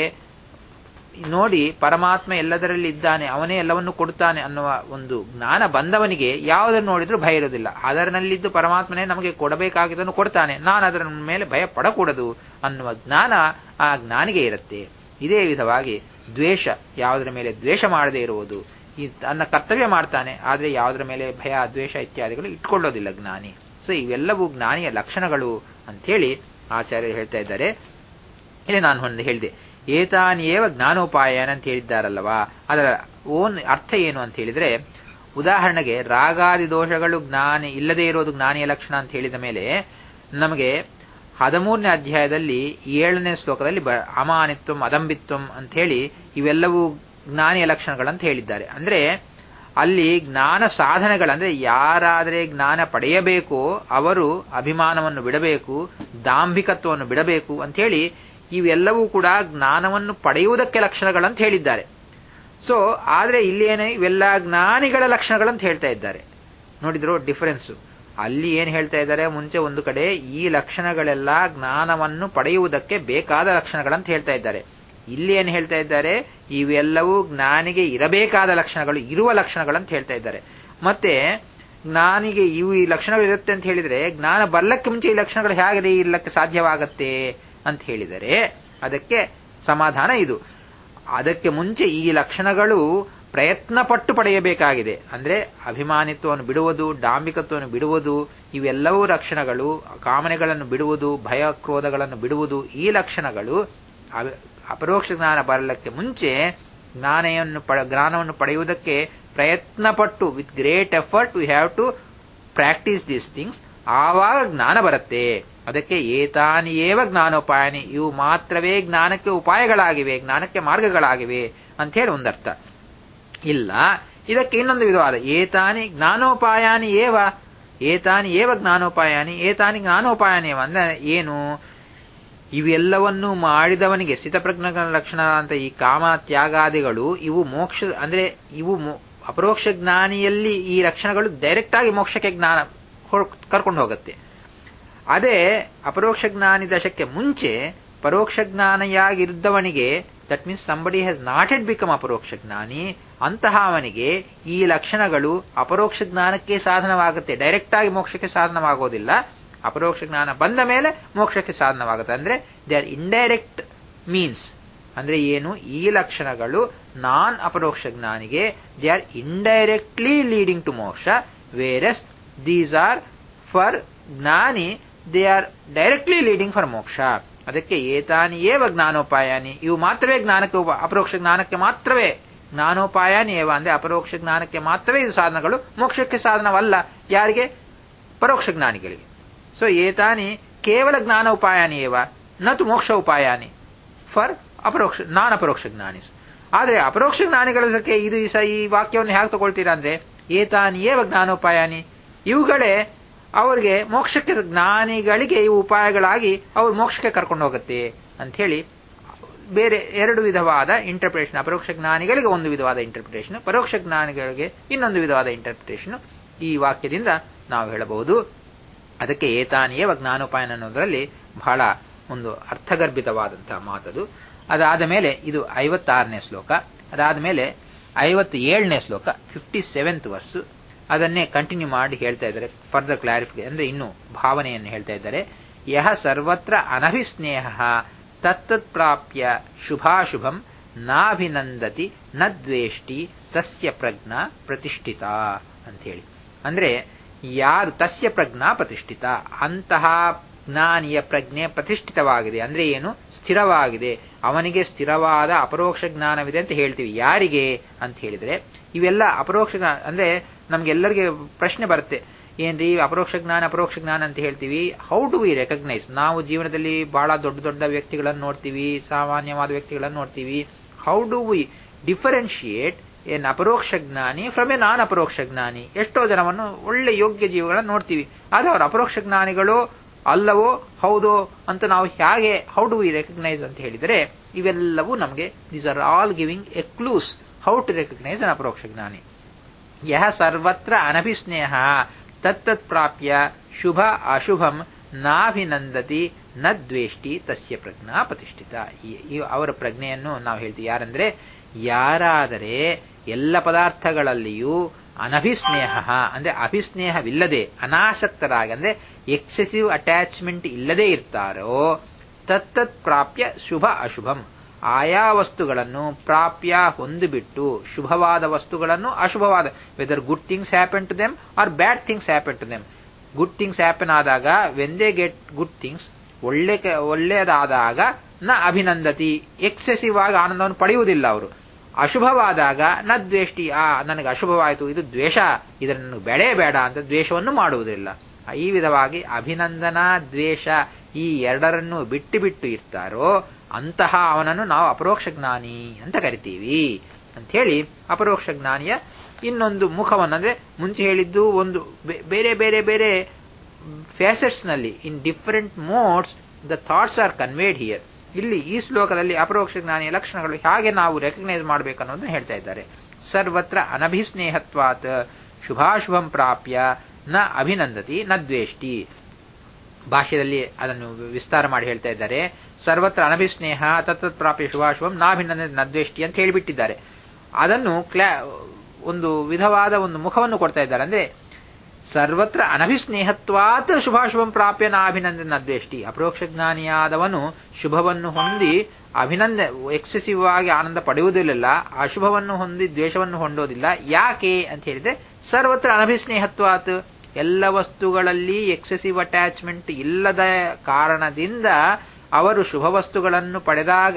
ನೋಡಿ ಪರಮಾತ್ಮ ಎಲ್ಲದರಲ್ಲಿ ಇದ್ದಾನೆ ಅವನೇ ಎಲ್ಲವನ್ನು ಕೊಡುತ್ತಾನೆ ಅನ್ನುವ ಒಂದು ಜ್ಞಾನ ಬಂದವನಿಗೆ ಯಾವುದನ್ನು ನೋಡಿದ್ರೂ ಭಯ ಇರೋದಿಲ್ಲ ಅದರಲ್ಲಿದ್ದು ಪರಮಾತ್ಮನೇ ನಮಗೆ ಕೊಡಬೇಕಾಗಿದ್ದನ್ನು ಕೊಡ್ತಾನೆ ನಾನು ಅದರ ಮೇಲೆ ಭಯ ಪಡಕೂಡದು ಅನ್ನುವ ಜ್ಞಾನ ಆ ಜ್ಞಾನಿಗೆ ಇರುತ್ತೆ ಇದೇ ವಿಧವಾಗಿ ದ್ವೇಷ ಯಾವುದರ ಮೇಲೆ ದ್ವೇಷ ಮಾಡದೇ ಇರುವುದು ಈ ತನ್ನ ಕರ್ತವ್ಯ ಮಾಡ್ತಾನೆ ಆದರೆ ಯಾವುದರ ಮೇಲೆ ಭಯ ದ್ವೇಷ ಇತ್ಯಾದಿಗಳು ಇಟ್ಕೊಳ್ಳೋದಿಲ್ಲ ಜ್ಞಾನಿ ಸೊ ಇವೆಲ್ಲವೂ ಜ್ಞಾನಿಯ ಲಕ್ಷಣಗಳು ಅಂಥೇಳಿ ಆಚಾರ್ಯರು ಹೇಳ್ತಾ ಇದ್ದಾರೆ ಇಲ್ಲಿ ನಾನು ಒಂದು ಹೇಳಿದೆ ಏತಾನಿಯೇವ ಜ್ಞಾನೋಪಾಯನ ಅಂತ ಹೇಳಿದ್ದಾರಲ್ಲವಾ ಅದರ ಓನ್ ಅರ್ಥ ಏನು ಅಂತ ಹೇಳಿದ್ರೆ ಉದಾಹರಣೆಗೆ ರಾಗಾದಿ ದೋಷಗಳು ಜ್ಞಾನಿ ಇಲ್ಲದೇ ಇರೋದು ಜ್ಞಾನಿಯ ಲಕ್ಷಣ ಅಂತ ಹೇಳಿದ ಮೇಲೆ ನಮಗೆ ಹದಿಮೂರನೇ ಅಧ್ಯಾಯದಲ್ಲಿ ಏಳನೇ ಶ್ಲೋಕದಲ್ಲಿ ಬ ಅಮಾನಿತ್ವಂ ಅದಂಬಿತ್ವಂ ಅಂತ ಹೇಳಿ ಇವೆಲ್ಲವೂ ಜ್ಞಾನಿಯ ಲಕ್ಷಣಗಳಂತ ಹೇಳಿದ್ದಾರೆ ಅಂದ್ರೆ ಅಲ್ಲಿ ಜ್ಞಾನ ಸಾಧನೆಗಳಂದ್ರೆ ಯಾರಾದರೆ ಜ್ಞಾನ ಪಡೆಯಬೇಕೋ ಅವರು ಅಭಿಮಾನವನ್ನು ಬಿಡಬೇಕು ದಾಂಭಿಕತ್ವವನ್ನು ಬಿಡಬೇಕು ಅಂತ ಹೇಳಿ ಇವೆಲ್ಲವೂ ಕೂಡ ಜ್ಞಾನವನ್ನು ಪಡೆಯುವುದಕ್ಕೆ ಲಕ್ಷಣಗಳಂತ ಹೇಳಿದ್ದಾರೆ ಸೊ ಆದ್ರೆ ಇಲ್ಲೇನೆ ಇವೆಲ್ಲ ಜ್ಞಾನಿಗಳ ಲಕ್ಷಣಗಳಂತ ಹೇಳ್ತಾ ಇದ್ದಾರೆ ನೋಡಿದ್ರು ಡಿಫರೆನ್ಸ್ ಅಲ್ಲಿ ಏನ್ ಹೇಳ್ತಾ ಇದ್ದಾರೆ ಮುಂಚೆ ಒಂದು ಕಡೆ ಈ ಲಕ್ಷಣಗಳೆಲ್ಲ ಜ್ಞಾನವನ್ನು ಪಡೆಯುವುದಕ್ಕೆ ಬೇಕಾದ ಲಕ್ಷಣಗಳಂತ ಹೇಳ್ತಾ ಇದ್ದಾರೆ ಇಲ್ಲಿ ಏನ್ ಹೇಳ್ತಾ ಇದ್ದಾರೆ ಇವೆಲ್ಲವೂ ಜ್ಞಾನಿಗೆ ಇರಬೇಕಾದ ಲಕ್ಷಣಗಳು ಇರುವ ಲಕ್ಷಣಗಳಂತ ಹೇಳ್ತಾ ಇದ್ದಾರೆ ಮತ್ತೆ ಜ್ಞಾನಿಗೆ ಇವು ಈ ಲಕ್ಷಣಗಳು ಇರುತ್ತೆ ಅಂತ ಹೇಳಿದ್ರೆ ಜ್ಞಾನ ಬರ್ಲಕ್ಕೆ ಮುಂಚೆ ಈ ಲಕ್ಷಣಗಳು ಹೇಗೆ ಇರ್ಲಕ್ಕೆ ಸಾಧ್ಯವಾಗತ್ತೆ ಅಂತ ಹೇಳಿದರೆ ಅದಕ್ಕೆ ಸಮಾಧಾನ ಇದು ಅದಕ್ಕೆ ಮುಂಚೆ ಈ ಲಕ್ಷಣಗಳು ಪ್ರಯತ್ನ ಪಟ್ಟು ಪಡೆಯಬೇಕಾಗಿದೆ ಅಂದ್ರೆ ಅಭಿಮಾನಿತ್ವವನ್ನು ಬಿಡುವುದು ಡಾಂಬಿಕತ್ವವನ್ನು ಬಿಡುವುದು ಇವೆಲ್ಲವೂ ಲಕ್ಷಣಗಳು ಕಾಮನೆಗಳನ್ನು ಬಿಡುವುದು ಭಯ ಕ್ರೋಧಗಳನ್ನು ಬಿಡುವುದು ಈ ಲಕ್ಷಣಗಳು ಅಪರೋಕ್ಷ ಜ್ಞಾನ ಬರಲಿಕ್ಕೆ ಮುಂಚೆ ಜ್ಞಾನೆಯನ್ನು ಜ್ಞಾನವನ್ನು ಪಡೆಯುವುದಕ್ಕೆ ಪ್ರಯತ್ನ ಪಟ್ಟು with great effort we have to practise these things ಆವಾಗ ಜ್ಞಾನ ಬರುತ್ತೆ ಅದಕ್ಕೆ ಏತಾನಿಯೇವ ಜ್ಞಾನೋಪಾಯನಿ ಇವು ಮಾತ್ರವೇ ಜ್ಞಾನಕ್ಕೆ ಉಪಾಯಗಳಾಗಿವೆ ಜ್ಞಾನಕ್ಕೆ ಮಾರ್ಗಗಳಾಗಿವೆ ಅಂತ ಹೇಳಿ ಒಂದರ್ಥ ಇಲ್ಲ ಇದಕ್ಕೆ ಇನ್ನೊಂದು ವಿಧವಾದ ಏತಾನಿ ಜ್ಞಾನೋಪಾಯಾನಿ ಏವ ಏತಾನಿ ಏವ ಜ್ಞಾನೋಪಾಯಾನಿ ಏತಾನಿ ಜ್ಞಾನೋಪಾಯಾನಿ ಏವ ಅಂದ್ರೆ ಏನು ಇವೆಲ್ಲವನ್ನೂ ಮಾಡಿದವನಿಗೆ ಸ್ಥಿತಪ್ರಜ್ಞ ಲಕ್ಷಣ ಅಂತ ಈ ಕಾಮ ತ್ಯಾಗಾದಿಗಳು ಇವು ಮೋಕ್ಷ ಅಂದ್ರೆ ಇವು ಅಪರೋಕ್ಷ ಜ್ಞಾನಿಯಲ್ಲಿ ಈ ಲಕ್ಷಣಗಳು ಡೈರೆಕ್ಟ್ ಆಗಿ ಮೋಕ್ಷಕ್ಕೆ ಜ್ಞಾನ ಕರ್ಕೊಂಡು ಹೋಗುತ್ತೆ ಅದೇ ಅಪರೋಕ್ಷ ಜ್ಞಾನಿ ದಶಕ್ಕೆ ಮುಂಚೆ ಪರೋಕ್ಷ ಜ್ಞಾನಿಯಾಗಿದ್ದವನಿಗೆ that means somebody has not yet become ಅಪರೋಕ್ಷ ಜ್ಞಾನಿ ಅಂತಹ ಅವನಿಗೆ ಈ ಲಕ್ಷಣಗಳು ಅಪರೋಕ್ಷ ಜ್ಞಾನಕ್ಕೆ ಸಾಧನವಾಗುತ್ತೆ ಡೈರೆಕ್ಟ್ ಆಗಿ ಮೋಕ್ಷಕ್ಕೆ ಸಾಧನವಾಗೋದಿಲ್ಲ ಅಪರೋಕ್ಷ ಜ್ಞಾನ ಬಂದ ಮೇಲೆ ಮೋಕ್ಷಕ್ಕೆ ಸಾಧನವಾಗುತ್ತೆ ಅಂದ್ರೆ ದೇ ಆರ್ ಇಂಡೈರೆಕ್ಟ್ ಮೀನ್ಸ್ ಅಂದ್ರೆ ಏನು ಈ ಲಕ್ಷಣಗಳು ನಾನ್ ಅಪರೋಕ್ಷ ಜ್ಞಾನಿಗೆ they are indirectly leading to ಮೋಕ್ಷ ವೇರಸ್ ದೀಸ್ ಆರ್ ಫಾರ್ ಜ್ಞಾನಿ they are directly leading for ಮೋಕ್ಷ ಅದಕ್ಕೆ ಏತಾನಿ ಏವ ಜ್ಞಾನೋಪಾಯಾನಿ ಇವು ಮಾತ್ರವೇ ಜ್ಞಾನಕ್ಕೆ ಅಪರೋಕ್ಷ ಜ್ಞಾನಕ್ಕೆ ಮಾತ್ರವೇ ಜ್ಞಾನೋಪಾಯಾನಿ ಏವ ಅಂದ್ರೆ ಅಪರೋಕ್ಷ ಜ್ಞಾನಕ್ಕೆ ಮಾತ್ರವೇ ಇದು ಸಾಧನಗಳು ಮೋಕ್ಷಕ್ಕೆ ಸಾಧನವಲ್ಲ ಯಾರಿಗೆ ಪರೋಕ್ಷ ಜ್ಞಾನಿಗಳಿಗೆ ಸೊ ಏತಾನಿ ಕೇವಲ ಜ್ಞಾನ ಉಪಾಯಾನಿ ಏವ ನತು ಮೋಕ್ಷ ಉಪಾಯಾನಿ ಫಾರ್ ಅಪರೋಕ್ಷ ನಾನ್ ಅಪರೋಕ್ಷ ಜ್ಞಾನಿ ಆದ್ರೆ ಅಪರೋಕ್ಷ ಜ್ಞಾನಿಗಳಕ್ಕೆ ಇದು ಈ ವಾಕ್ಯವನ್ನು ಹೇಗೆ ತಗೊಳ್ತೀರಾ ಅಂದ್ರೆ ಏತಾನಿ ಏವ ಜ್ಞಾನೋಪಾಯಾನಿ ಇವುಗಳೇ ಅವರಿಗೆ ಮೋಕ್ಷಕ್ಕೆ ಜ್ಞಾನಿಗಳಿಗೆ ಈ ಉಪಾಯಗಳಾಗಿ ಅವ್ರು ಮೋಕ್ಷಕ್ಕೆ ಕರ್ಕೊಂಡು ಹೋಗುತ್ತೆ ಅಂತ ಹೇಳಿ ಬೇರೆ ಎರಡು ವಿಧವಾದ ಇಂಟರ್ಪ್ರಿಟೇಷನ್ ಅಪರೋಕ್ಷ ಜ್ಞಾನಿಗಳಿಗೆ ಒಂದು ವಿಧವಾದ ಇಂಟರ್ಪ್ರಿಟೇಷನ್ ಪರೋಕ್ಷ ಜ್ಞಾನಿಗಳಿಗೆ ಇನ್ನೊಂದು ವಿಧವಾದ ಇಂಟರ್ಪ್ರಿಟೇಷನ್ ಈ ವಾಕ್ಯದಿಂದ ನಾವು ಹೇಳಬಹುದು ಅದಕ್ಕೆ ಏತಾನಿಯವ ಜ್ಞಾನೋಪಾಯನ ಅನ್ನೋದರಲ್ಲಿ ಬಹಳ ಒಂದು ಅರ್ಥಗರ್ಭಿತವಾದಂತಹ ಮಾತದು ಅದಾದ ಮೇಲೆ ಇದು ಐವತ್ತಾರನೇ ಶ್ಲೋಕ ಅದಾದ ಮೇಲೆ ಐವತ್ತ ಏಳನೇ ಶ್ಲೋಕ ಫಿಫ್ಟಿ ಸೆವೆಂತ್ ವರ್ಸು ಅದನ್ನೇ ಕಂಟಿನ್ಯೂ ಮಾಡಿ ಹೇಳ್ತಾ ಇದ್ದಾರೆ ಫರ್ದರ್ ಕ್ಲಾರಿಫಿಕೇಶನ್ ಅಂದ್ರೆ ಇನ್ನು ಭಾವನೆಯನ್ನು ಹೇಳ್ತಾ ಇದ್ದಾರೆ ಯಹ ಸರ್ವತ್ರ ಅನಭಿಸ್ನೇಹ ತತ್ತತ್ ಪ್ರಾಪ್ಯ ಶುಭಾಶುಭಂ ನಾಭಿನಂದತಿ ನ ದ್ವೇಷ್ಟಿ ತಸ್ಯ ಪ್ರಜ್ಞಾ ಪ್ರತಿಷ್ಠಿತ ಅಂತ ಹೇಳಿ ಅಂದ್ರೆ ಯಾರು ತಸ್ಯ ಪ್ರಜ್ಞಾ ಪ್ರತಿಷ್ಠಿತ ಅಂತಹ ಜ್ಞಾನಿಯ ಪ್ರಜ್ಞೆ ಪ್ರತಿಷ್ಠಿತವಾಗಿದೆ ಅಂದ್ರೆ ಏನು ಸ್ಥಿರವಾಗಿದೆ ಅವನಿಗೆ ಸ್ಥಿರವಾದ ಅಪರೋಕ್ಷ ಜ್ಞಾನವಿದೆ ಅಂತ ಹೇಳ್ತೀವಿ ಯಾರಿಗೆ ಅಂತ ಹೇಳಿದ್ರೆ ಇವೆಲ್ಲ ಅಪರೋಕ್ಷ ಜ್ಞಾನ ಅಂದ್ರೆ ನಮ್ಗೆಲ್ಲರಿಗೆ ಪ್ರಶ್ನೆ ಬರುತ್ತೆ ಏನ್ರಿ ಅಪರೋಕ್ಷ ಜ್ಞಾನ ಅಪರೋಕ್ಷ ಜ್ಞಾನ ಅಂತ ಹೇಳ್ತೀವಿ ಹೌ ಡು ವಿ ರೆಕಗ್ನೈಸ್ ನಾವು ಜೀವನದಲ್ಲಿ ಬಹಳ ದೊಡ್ಡ ದೊಡ್ಡ ವ್ಯಕ್ತಿಗಳನ್ನು ನೋಡ್ತೀವಿ ಸಾಮಾನ್ಯವಾದ ವ್ಯಕ್ತಿಗಳನ್ನು ನೋಡ್ತೀವಿ ಹೌ ಡು ವಿ ಡಿಫರೆನ್ಶಿಯೇಟ್ ಏನ್ ಅಪರೋಕ್ಷ ಜ್ಞಾನಿ ಫ್ರಮ್ ಎ ನಾನ್ ಅಪರೋಕ್ಷ ಜ್ಞಾನಿ ಎಷ್ಟೋ ಜನವನ್ನು ಒಳ್ಳೆ ಯೋಗ್ಯ ಜೀವಗಳನ್ನ ನೋಡ್ತೀವಿ ಆದ್ರೆ ಅವರು ಅಪರೋಕ್ಷ ಜ್ಞಾನಿಗಳು ಅಲ್ಲವೋ ಹೌದೋ ಅಂತ ನಾವು ಹೇಗೆ ಹೌ ಡು ವಿ ರೆಕಗ್ನೈಸ್ ಅಂತ ಹೇಳಿದರೆ ಇವೆಲ್ಲವೂ ನಮಗೆ these are all giving a clues how to recognise an ಅಪರೋಕ್ಷ ಜ್ಞಾನಿ ಯಹ ಸರ್ವತ್ರ ಅನಭಿಸ್ನೇಹ ತತ್ತತ್ ಪ್ರಾಪ್ಯ ಶುಭ ಅಶುಭಂ ನಾಭಿನಂದತಿ ನ ದ್ವೇಷ್ಟಿ ತಸ್ಯ ಪ್ರಜ್ಞಾ ಪ್ರತಿಷ್ಠಿತ ಈ ಅವರ ಪ್ರಜ್ಞೆಯನ್ನು ನಾವು ಹೇಳ್ತೀವಿ ಯಾರಂದ್ರೆ ಯಾರಾದರೆ ಎಲ್ಲ ಪದಾರ್ಥಗಳಲ್ಲಿಯೂ ಅನಭಿಸ್ನೇಹ ಅಂದ್ರೆ ಅಭಿಸ್ನೇಹವಿಲ್ಲದೆ ಅನಾಸಕ್ತರಾಗಿ ಅಂದ್ರೆ ಎಕ್ಸೆಸಿವ್ ಅಟ್ಯಾಚ್ಮೆಂಟ್ ಇಲ್ಲದೆ ಇರ್ತಾರೋ ತತ್ತತ್ ಪ್ರಾಪ್ಯ ಶುಭ ಅಶುಭಂ ಆಯಾ ವಸ್ತುಗಳನ್ನು ಪ್ರಾಪ್ಯ ಹೊಂದಿಬಿಟ್ಟು ಶುಭವಾದ ವಸ್ತುಗಳನ್ನು ಅಶುಭವಾದ whether good things happen to them or bad things happen to them good things happen ಆದಾಗ when they get good things ಒಳ್ಳೆ ಒಳ್ಳೆಯದಾದಾಗ ನ ಅಭಿನಂದತಿ ಎಕ್ಸೆಸಿವ್ ಆಗಿ ಆನಂದವನ್ನು ಪಡೆಯುವುದಿಲ್ಲ ಅವರು ಅಶುಭವಾದಾಗ ನ ದ್ವೇಷ್ಟಿ ಆ ನನಗೆ ಅಶುಭವಾಯಿತು ಇದು ದ್ವೇಷ ಇದರ ನನಗೆ ಬೆಳೆ ಬೇಡ ಅಂತ ದ್ವೇಷವನ್ನು ಮಾಡುವುದಿಲ್ಲ ಈ ವಿಧವಾಗಿ ಅಭಿನಂದನಾ ದ್ವೇಷ ಈ ಎರಡರನ್ನು ಬಿಟ್ಟು ಬಿಟ್ಟು ಇರ್ತಾರೋ ಅಂತಹ ಅವನನ್ನು ನಾವು ಅಪರೋಕ್ಷ ಜ್ಞಾನಿ ಅಂತ ಕರಿತೀವಿ ಅಂತ ಹೇಳಿ ಅಪರೋಕ್ಷ ಜ್ಞಾನಿಯ ಇನ್ನೊಂದು ಮುಖವನ್ನು ಅಂದ್ರೆ ಮುಂಚೆ ಹೇಳಿದ್ದು ಒಂದು ಬೇರೆ ಬೇರೆ ಬೇರೆ ಫ್ಯಾಸೆಟ್ಸ್ ನಲ್ಲಿ in different modes the thoughts are conveyed here ಇಲ್ಲಿ ಈ ಶ್ಲೋಕದಲ್ಲಿ ಅಪರೋಕ್ಷ ಜ್ಞಾನಿಯ ಲಕ್ಷಣಗಳು ಹೇಗೆ ನಾವು ರೆಕಗ್ನೈಸ್ ಮಾಡಬೇಕು ಅನ್ನೋದನ್ನ ಹೇಳ್ತಾ ಇದ್ದಾರೆ ಸರ್ವತ್ರ ಅನಭಿಸ್ನೇಹತ್ವಾತ್ ಶುಭಾಶುಭಂ ಪ್ರಾಪ್ಯ ನ ಅಭಿನಂದತಿ ನ ದ್ವೇಷ್ಟಿ ಭಾಷ್ಯದಲ್ಲಿ ಅದನ್ನು ವಿಸ್ತಾರ ಮಾಡಿ ಹೇಳ್ತಾ ಇದ್ದಾರೆ ಸರ್ವತ್ರ ಅನಭಿಸ್ನೇಹ ತತ್ತತ್ ಪ್ರಾಪ್ಯ ಶುಭಾಶುಭಂ ನಾಭಿನಂದತಿ ನ ದ್ವೇಷ್ಟಿ ಅಂತ ಹೇಳಿಬಿಟ್ಟಿದ್ದಾರೆ ಅದನ್ನು ಕ್ಲಾ ಒಂದು ವಿಧವಾದ ಒಂದು ಮುಖವನ್ನು ಕೊಡ್ತಾ ಇದ್ದಾರೆ ಅಂದ್ರೆ ಸರ್ವತ್ರ ಅನಭಿಸ್ನೇಹತ್ವಾತ್ ಶುಭಾಶುಭಂ ಪ್ರಾಪ್ಯ ನಾಭಿನಂದನ ದ್ವೇಷ್ಟಿ ಅಪರೋಕ್ಷ ಜ್ಞಾನಿಯಾದವನು ಶುಭವನ್ನು ಹೊಂದಿ ಅಭಿನಂದ ಎಕ್ಸೆಸಿವ್ ಆಗಿ ಆನಂದ ಪಡೆಯುವುದಿಲ್ಲ ಅಶುಭವನ್ನು ಹೊಂದಿ ದ್ವೇಷವನ್ನು ಹೊಂದೋದಿಲ್ಲ ಯಾಕೆ ಅಂತ ಹೇಳಿದ್ರೆ ಸರ್ವತ್ರ ಅನಭಿಸ್ನೇಹತ್ವಾತ್ ಎಲ್ಲ ವಸ್ತುಗಳಲ್ಲಿ ಎಕ್ಸೆಸಿವ್ ಅಟ್ಯಾಚ್ಮೆಂಟ್ ಇಲ್ಲದ ಕಾರಣದಿಂದ ಅವರು ಶುಭ ವಸ್ತುಗಳನ್ನು ಪಡೆದಾಗ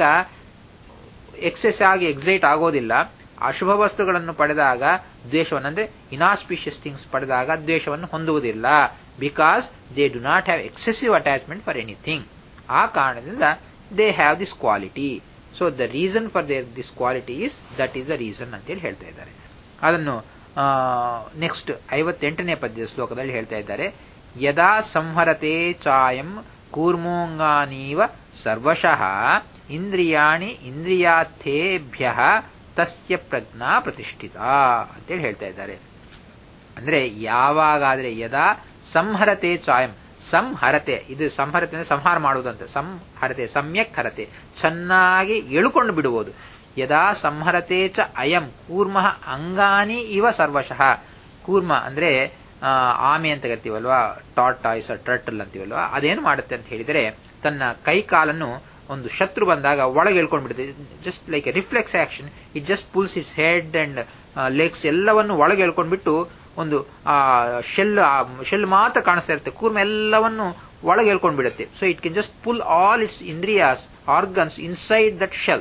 ಎಕ್ಸೆಸ್ ಆಗಿ ಎಕ್ಸೈಟ್ ಆಗೋದಿಲ್ಲ ಅಶುಭ ವಸ್ತುಗಳನ್ನು ಪಡೆದಾಗ ದ್ವೇಷವನ್ನು ಅಂದ್ರೆ ಇನಾಸ್ಪಿಷಿಯಸ್ ಥಿಂಗ್ಸ್ ಪಡೆದಾಗ ದ್ವೇಷವನ್ನು ಹೊಂದುವುದಿಲ್ಲ because they do not have excessive attachment for anything ಆ ಕಾರಣದಿಂದ they have this quality so the reason for their this quality is that is the reason ಅಂತೇಳಿ ಹೇಳ್ತಾ ಇದ್ದಾರೆ ಅದನ್ನು ನೆಕ್ಸ್ಟ್ ಐವತ್ತೆಂಟನೇ ಪದ್ಯದ ಶ್ಲೋಕದಲ್ಲಿ ಹೇಳ್ತಾ ಇದ್ದಾರೆ ಯದಾ ಸಂಹರತೆ ಚಾಯಂ ಕೂರ್ಮೋಂಗಾನೀವ ಸರ್ವಶಃ ಇಂದ್ರಿಯಾಣಿ ಇಂದ್ರಿಯಾರ್ಥೇಭ್ಯ ತಸ್ಯ ಪ್ರಜ್ಞಾ ಪ್ರತಿಷ್ಠಿತ ಅಂತೇಳಿ ಹೇಳ್ತಾ ಇದ್ದಾರೆ ಅಂದ್ರೆ ಯಾವಾಗಾದ್ರೆ ಯದಾ ಸಂಹರತೆ ಚಾಯಂ ಸಂಹರತೆ ಇದು ಸಂಹರತೆ ಅಂದ್ರೆ ಸಂಹಾರ ಮಾಡುವುದಂತ ಸಂಹರತೆ ಸಮ್ಯಕ್ ಹರತೆ ಚೆನ್ನಾಗಿ ಎಳುಕೊಂಡು ಬಿಡುವುದು ಯದಾ ಸಂಹರತೆ ಚ ಅಯಂ ಕೂರ್ಮ ಅಂಗಾನಿ ಇವ ಸರ್ವಶಃ ಕೂರ್ಮ ಅಂದ್ರೆ ಆಮೆ ಅಂತ ಕರಿತೀವಲ್ವಾ ಟಾಟ್ ಟಾಯ್ಸ್ ಟ್ರಟಲ್ ಅಂತೀವಲ್ವಾ ಅದೇನು ಮಾಡುತ್ತೆ ಅಂತ ಹೇಳಿದರೆ ತನ್ನ ಕೈ ಕಾಲನ್ನು ಒಂದು ಶತ್ರು ಬಂದಾಗ ಒಳಗೆ ಎಳ್ಕೊಂಡು ಬಿಡುತ್ತೆ just like a reflex action it just pulls its head and legs ಎಲ್ಲವನ್ನು ಒಳಗೆ ಎಳ್ಕೊಂಡ್ಬಿಟ್ಟು ಒಂದು ಆ ಶೆಲ್ ಶೆಲ್ ಮಾತ್ರ ಕಾಣಿಸ್ತಾ ಇರುತ್ತೆ ಕೂರ್ಮ ಎಲ್ಲವನ್ನು ಒಳಗೆ ಎಳ್ಕೊಂಡು ಬಿಡುತ್ತೆ so it can just pull all its ಇಂದ್ರಿಯಾಸ್ ಆರ್ಗನ್ಸ್ ಇನ್ಸೈಡ್ ದಟ್ ಶೆಲ್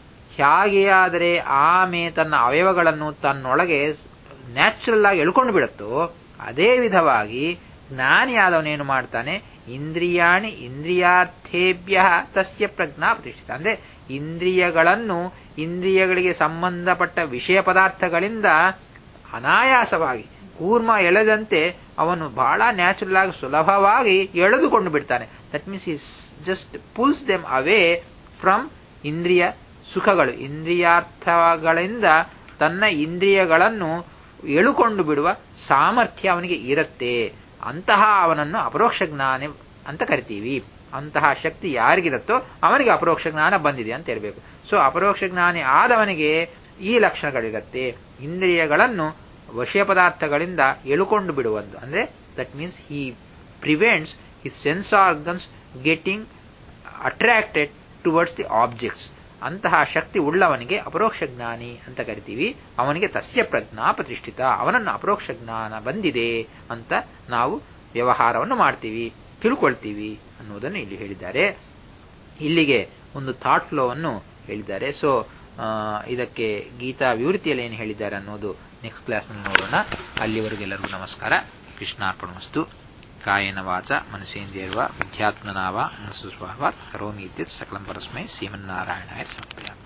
ಹೇಗೆಯಾದರೆ ಆಮೆ ತನ್ನ ಅವಯವಗಳನ್ನು ತನ್ನೊಳಗೆ ನ್ಯಾಚುರಲ್ ಆಗಿ ಎಳ್ಕೊಂಡು ಬಿಡುತ್ತೋ ಅದೇ ವಿಧವಾಗಿ ಜ್ಞಾನಿಯಾದವನೇನು ಮಾಡ್ತಾನೆ ಇಂದ್ರಿಯಾಣಿ ಇಂದ್ರಿಯಾರ್ಥೇಭ್ಯ ತಸ್ಯ ಪ್ರಜ್ಞಾ ಪ್ರತಿಷ್ಠಿತ ಅಂದ್ರೆ ಇಂದ್ರಿಯಗಳನ್ನು ಇಂದ್ರಿಯಗಳಿಗೆ ಸಂಬಂಧಪಟ್ಟ ವಿಷಯ ಪದಾರ್ಥಗಳಿಂದ ಅನಾಯಾಸವಾಗಿ ಕೂರ್ಮ ಎಳೆದಂತೆ ಅವನು ಬಹಳ ನ್ಯಾಚುರಲ್ ಆಗಿ ಸುಲಭವಾಗಿ ಎಳೆದುಕೊಂಡು ಬಿಡ್ತಾನೆ that means he just pulls them away from ಇಂದ್ರಿಯ ಸುಖಗಳು ಇಂದ್ರಿಯಾರ್ಥಗಳಿಂದ ತನ್ನ ಇಂದ್ರಿಯಗಳನ್ನು ಎಳುಕೊಂಡು ಬಿಡುವ ಸಾಮರ್ಥ್ಯ ಅವನಿಗೆ ಇರುತ್ತೆ ಅಂತಹ ಅವನನ್ನು ಅಪರೋಕ್ಷ ಜ್ಞಾನ ಅಂತ ಕರಿತೀವಿ ಅಂತಹ ಶಕ್ತಿ ಯಾರಿಗಿರುತ್ತೋ ಅವನಿಗೆ ಅಪರೋಕ್ಷ ಜ್ಞಾನ ಬಂದಿದೆ ಅಂತ ಹೇಳ್ಬೇಕು ಸೊ ಅಪರೋಕ್ಷ ಜ್ಞಾನಿ ಆದವನಿಗೆ ಈ ಲಕ್ಷಣಗಳಿರುತ್ತೆ ಇಂದ್ರಿಯಗಳನ್ನು ವಶೀಯ ಪದಾರ್ಥಗಳಿಂದ ಎಳುಕೊಂಡು ಬಿಡುವಂದು ಅಂದ್ರೆ that means he prevents he sense organs getting attracted towards the objects ಅಂತಹ ಶಕ್ತಿ ಉಳ್ಳವನಿಗೆ ಅಪರೋಕ್ಷ ಜ್ಞಾನಿ ಅಂತ ಕರಿತೀವಿ ಅವನಿಗೆ ತಸ್ಯ ಪ್ರಜ್ಞಾ ಪ್ರತಿಷ್ಠಿತ ಅವನನ್ನು ಅಪರೋಕ್ಷ ಜ್ಞಾನ ಬಂದಿದೆ ಅಂತ ನಾವು ವ್ಯವಹಾರವನ್ನು ಮಾಡ್ತೀವಿ ತಿಳ್ಕೊಳ್ತೀವಿ ಅನ್ನುವುದನ್ನು ಇಲ್ಲಿ ಹೇಳಿದ್ದಾರೆ ಇಲ್ಲಿಗೆ ಒಂದು ಥಾಟ್ ಫ್ಲೋವನ್ನು ಹೇಳಿದ್ದಾರೆ ಸೊ ಇದಕ್ಕೆ ಗೀತಾ ವಿವೃತ್ತಿಯಲ್ಲಿ ಏನು ಹೇಳಿದ್ದಾರೆ ಅನ್ನೋದು ನೆಕ್ಸ್ಟ್ ಕ್ಲಾಸ್ನಲ್ಲಿ ನೋಡೋಣ ಅಲ್ಲಿವರೆಗೆಲ್ಲರಿಗೂ ನಮಸ್ಕಾರ ಕೃಷ್ಣಾರ್ಪಣ ವಸ್ತು ಕಾಯೇನ ವಾಚ ಮನಸೇಂದ್ರಿಯರ್ವ ವಿದ್ಯಾತ್ಮನಾವ ಅನಸುಸ್ವಭಾವಾತ್ ಕರೋಮಿ ಇತ್ಯತ್ ಸಕಲಂ ಪರಸ್ಮೈ ಶ್ರೀಮನ್ನಾರಾಯಣಾಯ ಸಮರ್ಪಯಾಮಿ